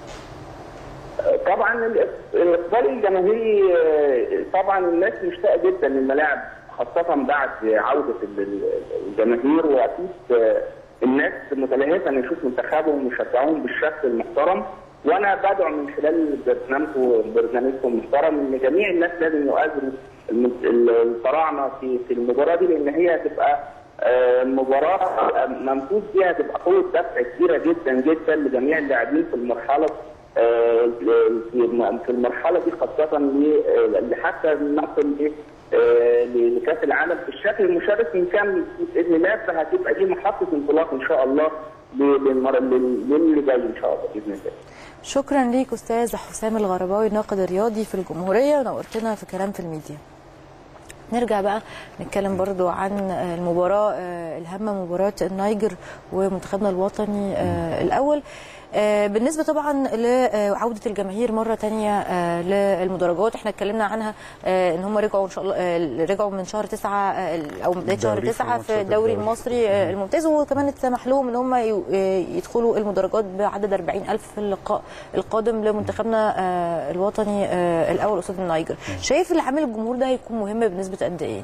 طبعا الإق- الاقبال الجماهيري آه، طبعا الناس مشتاقه جدا للملاعب خاصه بعد عوده ال- ال- الجماهير واكيد آه، الناس متلهفه ان يشوف منتخبهم ويشجعوهم بالشكل المحترم وانا بدعو من خلال برنامجكم برنامجكم المحترم ان جميع الناس لازم يؤازروا الم- الفراعنه في في المباراه دي لان هي هتبقى آه، مباراه ممتوز بيها تبقى قوه دفع كبيره جدا جدا لجميع اللاعبين في المرحله آه، في في المرحله دي خاصه ل- لحتى نصل ل- آه، لكاس العالم في الشكل المشرف من كام باذن الله فهتبقى دي محطه انطلاق ان شاء الله للمر- لل- للي جاي ان شاء الله باذن الله. شكرا ليك استاذ حسام الغرباوي الناقد الرياضي في الجمهوريه ونورتنا في كلام في الميديا نرجع بقى نتكلم برضو عن المباراة آه، الهامة مباراة النيجر ومنتخبنا الوطني آه، الأول آه، بالنسبة طبعا لعودة الجماهير مرة تانية آه، للمدرجات احنا اتكلمنا عنها آه، ان هم رجعوا ان شاء الله آه، رجعوا من شهر تسعة آه، او من بداية شهر الدوري في تسعة في ماتشات الدوري الدوري. المصري آه، الممتاز وكمان اتسمح لهم ان هم ي- آه، يدخلوا المدرجات بعدد 40 ألف في اللقاء القادم لمنتخبنا آه، الوطني آه، الأول قصاد النيجر شايف العامل الجمهور ده هيكون مهم بنسبة قد ايه؟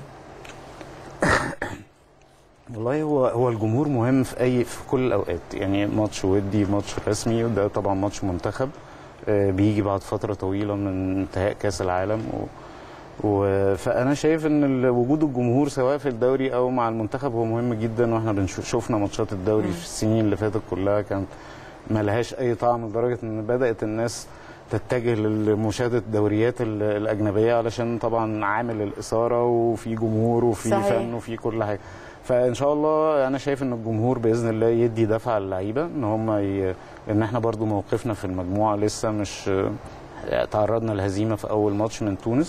والله هو هو الجمهور مهم في اي في كل الاوقات يعني ماتش ودي ماتش رسمي وده طبعا ماتش منتخب آه، بيجي بعد فتره طويله من انتهاء كاس العالم و و- فانا شايف ان ال- وجود الجمهور سواء في الدوري او مع المنتخب هو مهم جدا واحنا بنشوف شفنا ماتشات الدوري في السنين اللي فاتت كلها كانت ما لهاش اي طعم لدرجه ان بدات الناس تتجه لمشاهده الدوريات ال- الاجنبيه علشان طبعا عامل الاثاره وفي جمهور وفي صحيح. فن وفي كل حاجه فان شاء الله انا شايف ان الجمهور باذن الله يدي دفعه للعيبه ان هم ي... لان احنا برضو موقفنا في المجموعه لسه مش تعرضنا لهزيمه في اول ماتش من تونس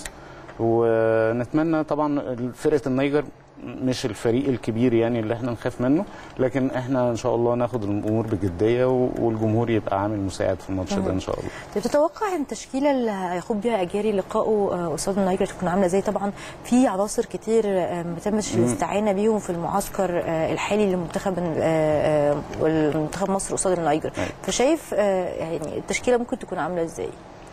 ونتمنى طبعا فرقه النيجر مش الفريق الكبير يعني اللي احنا نخاف منه لكن احنا ان شاء الله ناخد الامور بجديه و- والجمهور يبقى عامل مساعد في الماتش ده ان شاء الله طيب تتوقع ان التشكيله اللي هيخوض بيها اجاري لقائه آه، قصاد النيجر تكون عامله ازاي طبعا في عناصر كتير آه، ما تمش الاستعانه بيهم في المعسكر آه، الحالي لمنتخب آه، آه، والمنتخب مصر قصاد النيجر أيوة. فشايف آه، يعني التشكيله ممكن تكون عامله ازاي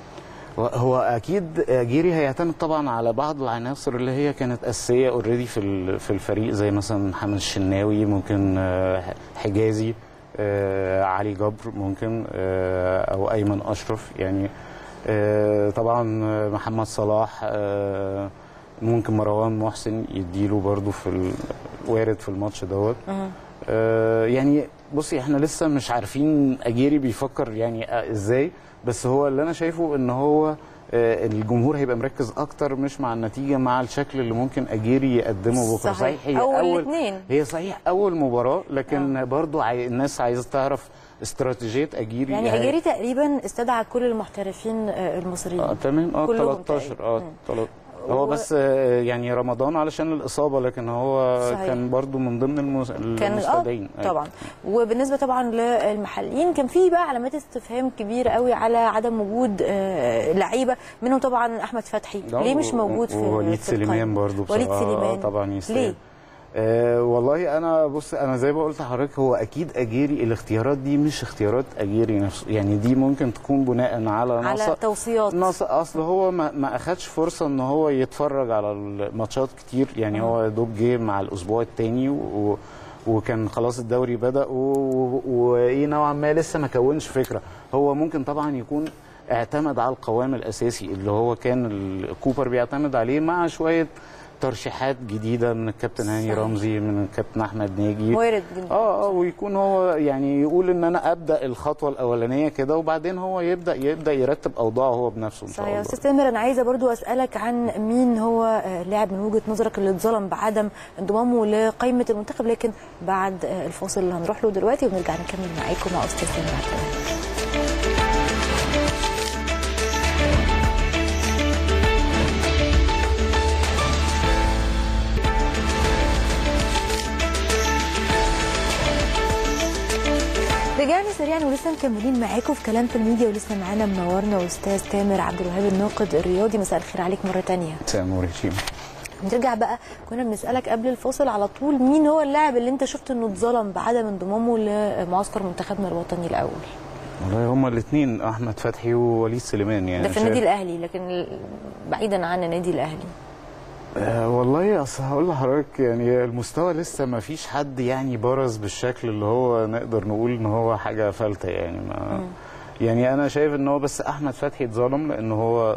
هو اكيد جيري هيعتمد طبعا على بعض العناصر اللي هي كانت اساسيه اوريدي في ال- في الفريق زي مثلا محمد الشناوي ممكن آه، حجازي آه، علي جبر ممكن آه، او ايمن اشرف يعني آه، طبعا آه، محمد صلاح آه، ممكن مروان محسن يديله برضو في ال- وارد في الماتش دوت آه، يعني بصي احنا لسه مش عارفين اجيري بيفكر يعني آه، ازاي بس هو اللي انا شايفه ان هو آه، الجمهور هيبقى مركز اكتر مش مع النتيجه مع الشكل اللي ممكن اجيري يقدمه بكره صحيح. هي أول اول الاتنين. هي صحيح اول مباراه لكن آه. برضو عاي... الناس عايزه تعرف استراتيجيه اجيري يعني هي- اجاري تقريبا استدعى كل المحترفين آه، المصريين اه تمام اه كلهم 13 تقريباً. اه مم. تلات- هو و- بس آه، يعني رمضان علشان الاصابه لكن هو صحيح. كان برضو من ضمن المس... كان المستدعين اه طبعا وبالنسبه طبعا للمحليين كان في بقى علامات استفهام كبيره قوي على عدم وجود آه، لعيبه منهم طبعا احمد فتحي لا، ليه مش و- موجود في ووليد في سليمان القائمة؟ برضو وليد بصراحة سليمان طبعا يستاهل ليه آه والله انا بص انا زي ما قلت لحضرتك هو اكيد اجيري الاختيارات دي مش اختيارات اجيري نفسه يعني دي ممكن تكون بناء على على نص توصيات نص اصل هو ما, ما اخدش فرصه ان هو يتفرج على الماتشات كتير يعني هو يا دوب جه مع الاسبوع الثاني و وكان خلاص الدوري بدا و- وايه نوعا ما لسه ما كونش فكره هو ممكن طبعا يكون اعتمد على القوام الاساسي اللي هو كان الكوبر بيعتمد عليه مع شويه ترشيحات جديده من الكابتن هاني صحيح. رمزي من الكابتن احمد ناجي وارد جدا اه اه ويكون هو يعني يقول ان انا ابدا الخطوه الاولانيه كده وبعدين هو يبدا يبدا يرتب اوضاعه هو بنفسه ان شاء صحيح يا الله استاذ تامر انا عايزه برضو اسالك عن مين هو آه، لاعب من وجهه نظرك اللي اتظلم بعدم انضمامه لقائمه المنتخب لكن بعد آه، الفاصل اللي هنروح له دلوقتي ونرجع نكمل معاكم مع استاذ تامر عبد الوهاب. رجعنا سريعا ولسه مكملين معاكم في كلام في الميديا ولسه معانا منورنا استاذ تامر عبد الوهاب الناقد الرياضي مساء الخير عليك مره تانية سامور هشيم نرجع بقى كنا بنسالك قبل الفاصل على طول مين هو اللاعب اللي انت شفت انه اتظلم بعدم انضمامه لمعسكر منتخبنا الوطني الاول والله هما الاثنين احمد فتحي ووليد سليمان يعني ده في شايف- النادي الاهلي لكن ال- بعيدا عن النادي الاهلي آه والله اصل هقول لحضرتك يعني المستوى لسه ما فيش حد يعني برز بالشكل اللي هو نقدر نقول ان هو حاجه فلته يعني ما يعني انا شايف ان هو بس احمد فتحي اتظلم لان هو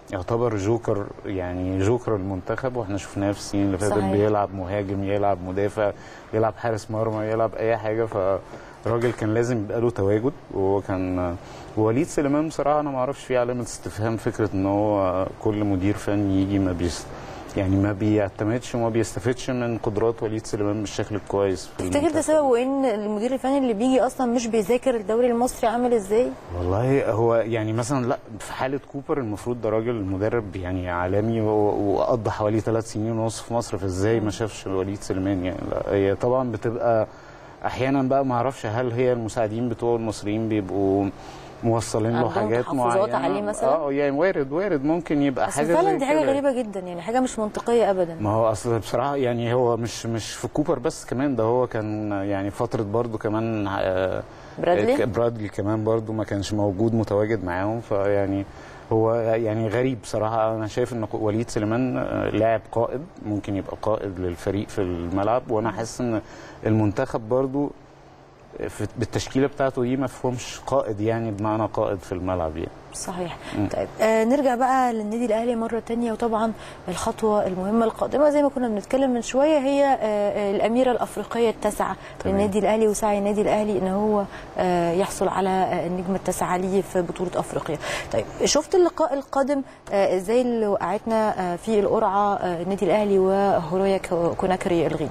يعتبر جوكر يعني جوكر المنتخب واحنا شفناه في السنين اللي فاتت صحيح. بيلعب مهاجم يلعب مدافع يلعب حارس مرمى يلعب اي حاجه فالراجل كان لازم يبقى له تواجد وهو كان وليد سليمان بصراحه انا ما اعرفش فيه علامه استفهام فكره ان هو كل مدير فني يجي ما بيس يعني ما بيعتمدش وما بيستفدش من قدرات وليد سليمان بالشكل الكويس في تفتكر ده المنتخب. سببه ان المدير الفني اللي بيجي اصلا مش بيذاكر الدوري المصري عامل ازاي والله هو يعني مثلا لا في حاله كوبر المفروض ده راجل مدرب يعني عالمي و- وقضى حوالي ثلاث سنين ونص في مصر فازاي ما شافش وليد سليمان يعني لا هي طبعا بتبقى احيانا بقى ما اعرفش هل هي المساعدين بتوع المصريين بيبقوا موصلين له عندهم حاجات تحفظات معينه عليه مثلا؟ اه يعني وارد وارد ممكن يبقى بس حاجه فعلا زي دي حاجه كده. غريبه جدا يعني حاجه مش منطقيه ابدا ما هو اصل بصراحه يعني هو مش مش في كوبر بس كمان ده هو كان يعني فتره برضو كمان آه، برادلي؟ ك- برادلي كمان برضو ما كانش موجود متواجد معاهم فيعني هو يعني غريب بصراحه انا شايف ان وليد سليمان آه، لاعب قائد ممكن يبقى قائد للفريق في الملعب وانا حاسس ان المنتخب برضو في بالتشكيله بتاعته دي ما فيهمش قائد يعني بمعنى قائد في الملعب يعني صحيح طيب آه نرجع بقى للنادي الاهلي مره تانية وطبعا الخطوه المهمه القادمه زي ما كنا بنتكلم من شويه هي آه آه، الاميره الافريقيه التاسعه تمام. للنادي الاهلي وسعي النادي الاهلي ان هو آه يحصل على آه النجمه التاسعه ليه في بطوله افريقيا طيب شفت اللقاء القادم آه ازاي اللي وقعتنا آه في القرعه آه النادي الاهلي وهورويا كو- كوناكري الغيني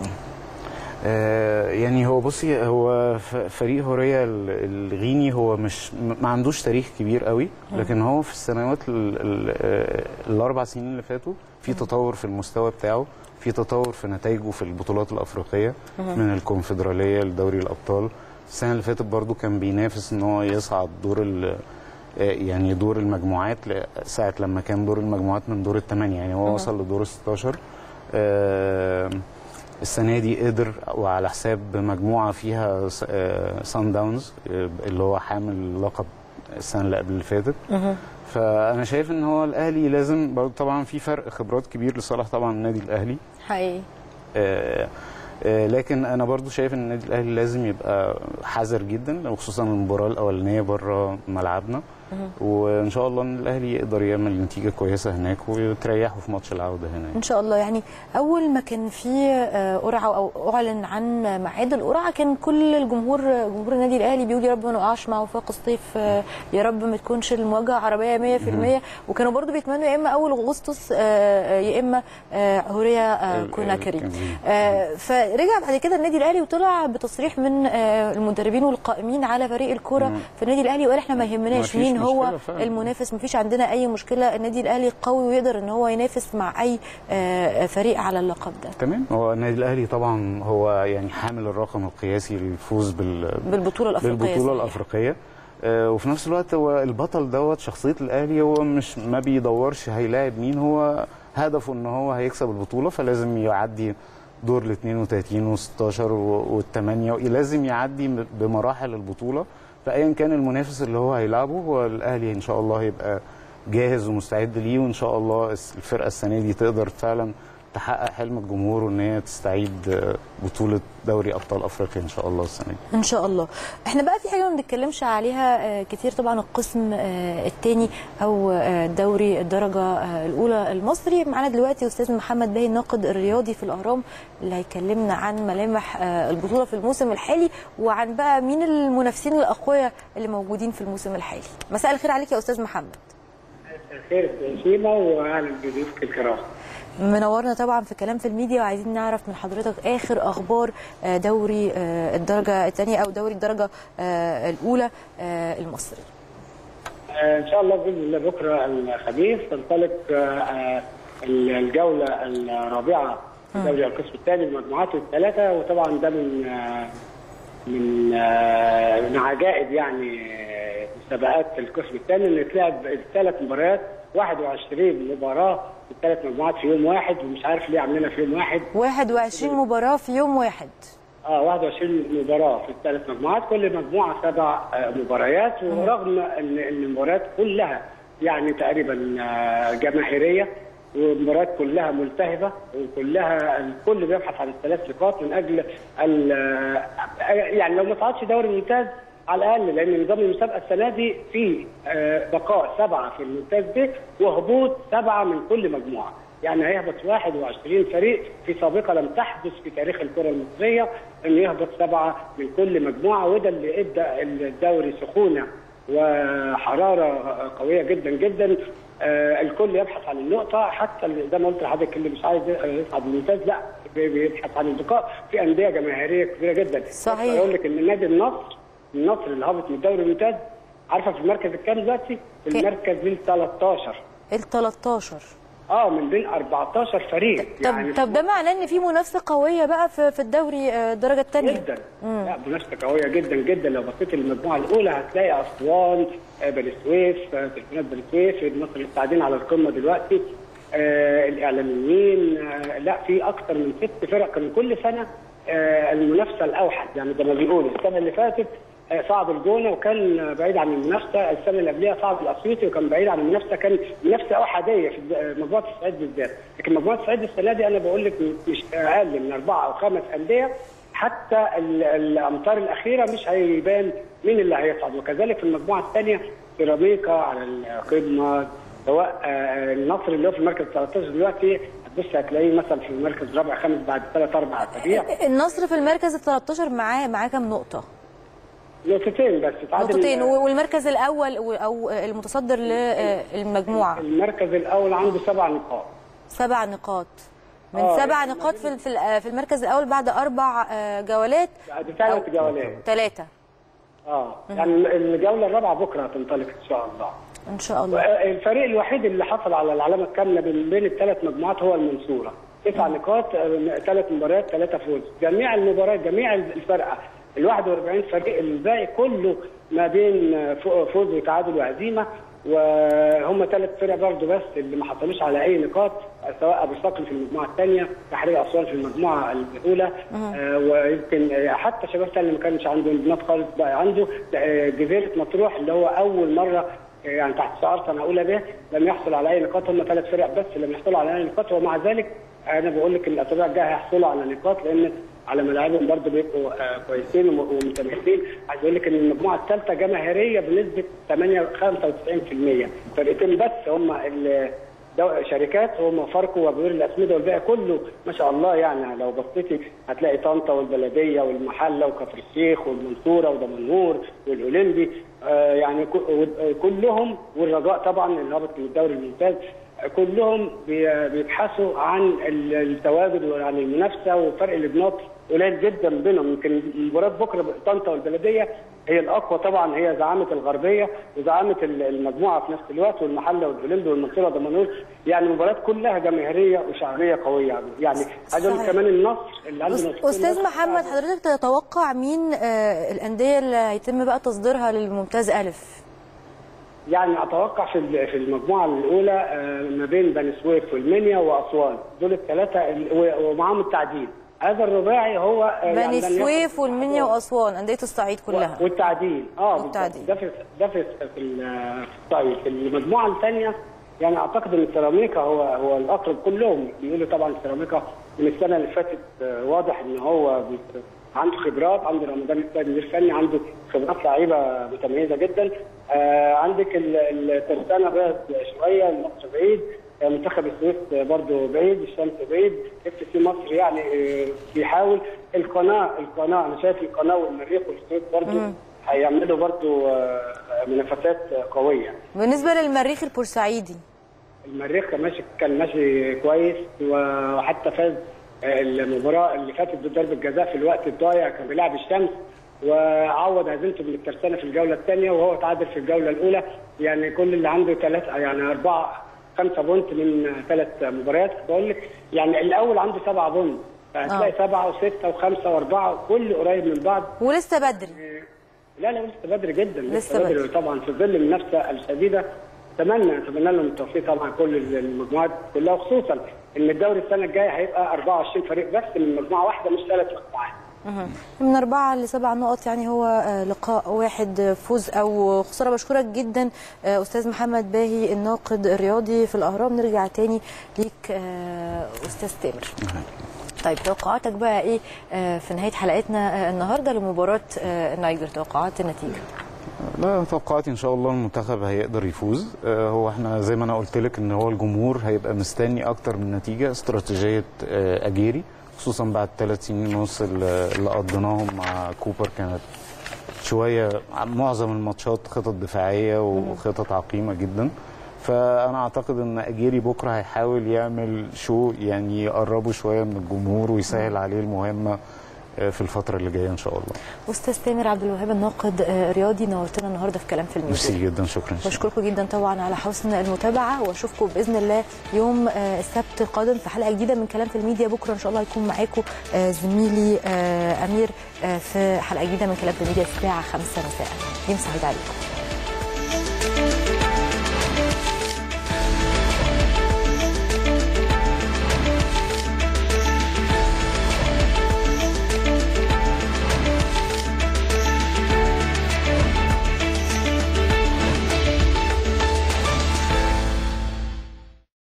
آه، يعني هو بصي هو ف- فريق هوريا ال- الغيني هو مش م- ما عندوش تاريخ كبير قوي لكن هو في السنوات ال- ال- آه، الاربع سنين اللي فاتوا في تطور في المستوى بتاعه في تطور في نتائجه في البطولات الافريقيه من الكونفدراليه لدوري الابطال السنه اللي فاتت برضو كان بينافس ان هو يصعد دور ال- آه، يعني دور المجموعات ل- ساعه لما كان دور المجموعات من دور الثمانيه يعني هو وصل لدور ال 16 آه، السنه دي قدر وعلى حساب مجموعه فيها سان داونز اللي هو حامل لقب السنه اللي قبل اللي فاتت فانا شايف ان هو الاهلي لازم برضه طبعا في فرق خبرات كبير لصالح طبعا النادي الاهلي حقيقي آه، آه، لكن انا برضو شايف ان النادي الاهلي لازم يبقى حذر جدا وخصوصا المباراه الاولانيه بره ملعبنا وان شاء الله ان الاهلي يقدر يعمل نتيجه كويسه هناك ويتريحوا في ماتش العوده هنا ان شاء الله يعني اول ما كان في آه، قرعه او اعلن عن ميعاد القرعه كان كل الجمهور جمهور النادي الاهلي بيقول يا رب ما نقعش مع وفاق الصيف آه، يا رب ما تكونش المواجهه عربيه 100% وكانوا برضو بيتمنوا يا اما اول اغسطس آه، آه، يا اما آه، هوريا آه، ال- كوناكري ال- آه، فرجع بعد كده النادي الاهلي وطلع بتصريح من آه، المدربين والقائمين على فريق الكوره في النادي الاهلي وقال احنا ما يهمناش مفيش مين هو مشكلة فعلا. المنافس مفيش عندنا اي مشكله النادي الاهلي قوي ويقدر ان هو ينافس مع اي آه، فريق على اللقب ده تمام هو النادي الاهلي طبعا هو يعني حامل الرقم القياسي للفوز بال بالبطوله الافريقيه بالبطوله صحيح. الافريقيه آه، وفي نفس الوقت هو البطل دوت شخصيه الاهلي هو مش ما بيدورش هيلاعب مين هو هدفه ان هو هيكسب البطوله فلازم يعدي دور ال 32 و16 والثمانيه لازم يعدي بمراحل البطوله فايا كان المنافس اللي هو هيلعبه هو الاهلي ان شاء الله هيبقى جاهز ومستعد ليه وان شاء الله الفرقه السنه دي تقدر فعلا تحقق حلم الجمهور وان هي تستعيد آه، بطوله دوري ابطال افريقيا ان شاء الله السنه دي ان شاء الله احنا بقى في حاجه ما بنتكلمش عليها آه، كتير طبعا القسم الثاني او آه، دوري الدرجه آه، الاولى المصري معانا دلوقتي استاذ محمد باهي الناقد الرياضي في الاهرام اللي هيكلمنا عن ملامح آه، البطوله في الموسم الحالي وعن بقى مين المنافسين الاقوياء اللي موجودين في الموسم الحالي مساء الخير عليك يا استاذ محمد خير شيماء واهلا بضيوفك الكرام منورنا طبعا في كلام في الميديا وعايزين نعرف من حضرتك اخر اخبار آه، دوري آه، الدرجه الثانيه او دوري الدرجه آه، الاولى آه، المصري آه، ان شاء الله باذن الله بكره الخميس تنطلق آه، آه، الجوله الرابعه في دوري القسم الثاني بمجموعاته الثلاثه وطبعا ده من آه، من آه، من عجائب يعني آه، مسابقات القسم الثاني اللي تلعب الثلاث مباريات 21 مباراه في الثلاث مجموعات في يوم واحد ومش عارف ليه عاملينها في يوم واحد 21 مباراه في يوم واحد اه 21 مباراة في الثلاث مجموعات كل مجموعة سبع آه، مباريات ورغم ان ان المباريات كلها يعني تقريبا آه، جماهيرية والمباريات كلها ملتهبة وكلها الكل بيبحث عن الثلاث نقاط من اجل ال- آه، يعني لو ما صعدش دوري ممتاز على الاقل لان نظام المسابقه السنه دي فيه آه، بقاء سبعه في الممتاز ب وهبوط سبعه من كل مجموعه يعني هيهبط 21 فريق في سابقه لم تحدث في تاريخ الكره المصريه ان يهبط سبعه من كل مجموعه وده اللي ادى الدوري سخونه وحراره قويه جدا جدا آه الكل يبحث عن النقطه حتى اللي زي ما قلت لحضرتك اللي مش عايز يصعد الممتاز لا بي- بيبحث عن البقاء في انديه جماهيريه كبيره جدا صحيح. اقول لك ان نادي النصر النصر اللي هبط من الدوري الممتاز عارفه في المركز الكام دلوقتي؟ في كام؟ المركز ال 13 ال 13 اه من بين 14 فريق طب طب ده معناه ان في منافسه قويه بقى في في الدوري آه، الدرجه الثانيه جدا لا منافسه قويه جدا جدا لو بصيت للمجموعه الاولى هتلاقي اسوان آه، بني سويف آه، تليفونات بني سويف النصر اللي قاعدين على القمه دلوقتي آه الاعلاميين آه لا في اكثر من ست فرق كان كل سنه آه المنافسه الاوحد يعني زي ما بيقولوا السنه اللي فاتت آه، صعد الجونه وكان بعيد عن المنافسه، السنه اللي قبلها صعد الاسيوطي وكان بعيد عن المنافسه كان منافسه احاديه في الد- مجموعه الصعيد بالذات، لكن مجموعه الصعيد السنه دي انا بقول لك مش اقل من اربعه او خمس انديه حتى ال- الامتار الاخيره مش هيبان مين اللي هيصعد وكذلك في المجموعه الثانيه سيراميكا على القمه سواء آه، النصر اللي هو في المركز 13 دلوقتي هتبص هتلاقيه مثلا في المركز الرابع خامس بعد ثلاث اربع اسابيع النصر في المركز ال 13 معاه معاه كام نقطه نقطتين بس تعادل نقطتين والمركز الاول و- او المتصدر للمجموعه المركز الاول عنده سبع نقاط سبع نقاط من آه، سبع يعني نقاط في في ال- في المركز الاول بعد اربع آه، جولات بعد ثلاث جولات ثلاثه اه يعني الجوله الرابعه بكره هتنطلق ان شاء الله ان شاء الله الفريق الوحيد اللي حصل على العلامه الكامله بين بين الثلاث مجموعات هو المنصوره تسع نقاط ثلاث مباريات ثلاثه فوز جميع المباريات جميع الفرقه ال 41 فريق الباقي كله ما بين فو- فوز وتعادل وهزيمه وهم ثلاث فرق برضه بس اللي ما حصلوش على اي نقاط سواء ابو صقر في المجموعه الثانيه تحرير اسوان في المجموعه الاولى آه ويمكن آه، حتى شباب تاني اللي ما كانش عنده نقاط خالص بقى عنده آه، جزيره مطروح اللي هو اول مره يعني تحت شعار سنه اولى به لم يحصل على اي نقاط هم ثلاث فرق بس لم يحصلوا على اي نقاط ومع ذلك انا بقول لك ان الاسابيع الجايه هيحصلوا على نقاط لان على ملاعبهم برضه بيبقوا آه، كويسين وم- ومتميزين عايز اقول لك ان المجموعه الثالثه جماهيريه بنسبه 8 95% فرقتين بس هم ال- دو- شركات هم فاركو وبيور الاسمده والباقي كله ما شاء الله يعني لو بصيتي هتلاقي طنطا والبلديه والمحله وكفر الشيخ والمنصوره ودمنهور والاولمبي آه يعني ك- ود- كلهم والرجاء طبعا اللي هبط من الدوري الممتاز آه، كلهم بي- بيبحثوا عن ال- التواجد وعن المنافسه وفرق الابناط قليل جدا بينهم يمكن مباراه بكره طنطا والبلديه هي الاقوى طبعا هي زعامه الغربيه وزعامه ال- المجموعه في نفس الوقت والمحله والاولمبي والمنصوره ودمنهور يعني المباريات كلها جماهيريه وشعبيه قويه يعني عايز اقول لك صحيح. كمان النصر اللي عنده أس- نقطتين استاذ بس محمد حضرتك تتوقع مين آه، الانديه اللي هيتم بقى تصديرها للممتاز الف يعني اتوقع في ال- في المجموعه الاولى آه، ما بين بني سويف والمنيا واسوان دول الثلاثه ال- و- ومعاهم التعديل هذا الرباعي هو آه، بني يعني لن يخرج سويف من والمنيا الأحوال. واسوان انديه الصعيد كلها والتعديل اه والتعديل. بالظبط. ده في ده في في ال- في الصعيد المجموعه الثانيه يعني اعتقد ان سيراميكا هو هو الاقرب كلهم بيقولوا طبعا سيراميكا من السنه اللي فاتت آه، واضح ان هو بي- عنده خبرات عنده رمضان السيد مدير فني عنده خبرات لعيبه متميزه جدا آه عندك ال- الترسانه بعد شويه المصر بعيد آه، منتخب السويس آه، برضه بعيد الشمس بعيد اف سي مصر يعني آه، بيحاول القناه القناه انا شايف القناه والمريخ والسويس برضه هيعملوا برضه آه، منافسات آه، قويه بالنسبه للمريخ البورسعيدي المريخ كان ماشي كان ماشي كويس وحتى فاز آه، المباراه اللي فاتت بضربه جزاء في الوقت الضايع كان بيلعب الشمس وعوض هزيمته من الترسانه في الجوله الثانيه وهو تعادل في الجوله الاولى يعني كل اللي عنده ثلاثه يعني اربعه خمسه بونت من ثلاث مباريات بقول لك يعني الاول عنده سبعه بونت فهتلاقي آه. سبعه وسته وخمسه واربعه كل قريب من بعض ولسه بدري لا لا لسه بدري جدا لسه لسه بدري بدري. طبعا في ظل المنافسه الشديده اتمنى اتمنى لهم التوفيق طبعا كل المجموعات كلها وخصوصا ان الدوري السنه الجايه هيبقى 24 فريق بس من مجموعه واحده مش ثلاث مجموعات مهم. من أربعة لسبع نقط يعني هو آه، لقاء واحد آه، فوز أو خسارة بشكرك جدا آه، أستاذ محمد باهي الناقد الرياضي في الأهرام نرجع تاني ليك آه، أستاذ تامر طيب توقعاتك بقى ايه آه، في نهايه حلقتنا آه، النهارده لمباراه آه، النيجر توقعات النتيجه لا توقعاتي ان شاء الله المنتخب هيقدر يفوز آه، هو احنا زي ما انا قلت لك ان هو الجمهور هيبقى مستني اكتر من نتيجه استراتيجيه آه، اجيري خصوصا بعد ثلاث سنين ونص اللي اللي قضيناهم مع كوبر كانت شويه معظم الماتشات خطط دفاعيه وخطط عقيمه جدا فانا اعتقد ان اجيري بكره هيحاول يعمل شو يعني يقربه شويه من الجمهور ويسهل عليه المهمه آه، في الفتره اللي جايه ان شاء الله استاذ تامر عبد الوهاب الناقد آه، رياضي نورتنا النهارده في كلام في الميديا ميرسي جدا شكرا بشكركم جدا طبعا على حسن المتابعه واشوفكم باذن الله يوم آه، السبت القادم في حلقه جديده من كلام في الميديا بكره ان شاء الله هيكون معاكم آه، زميلي آه، امير آه، في حلقه جديده من كلام في الميديا الساعه 5 مساء يوم سعيد عليكم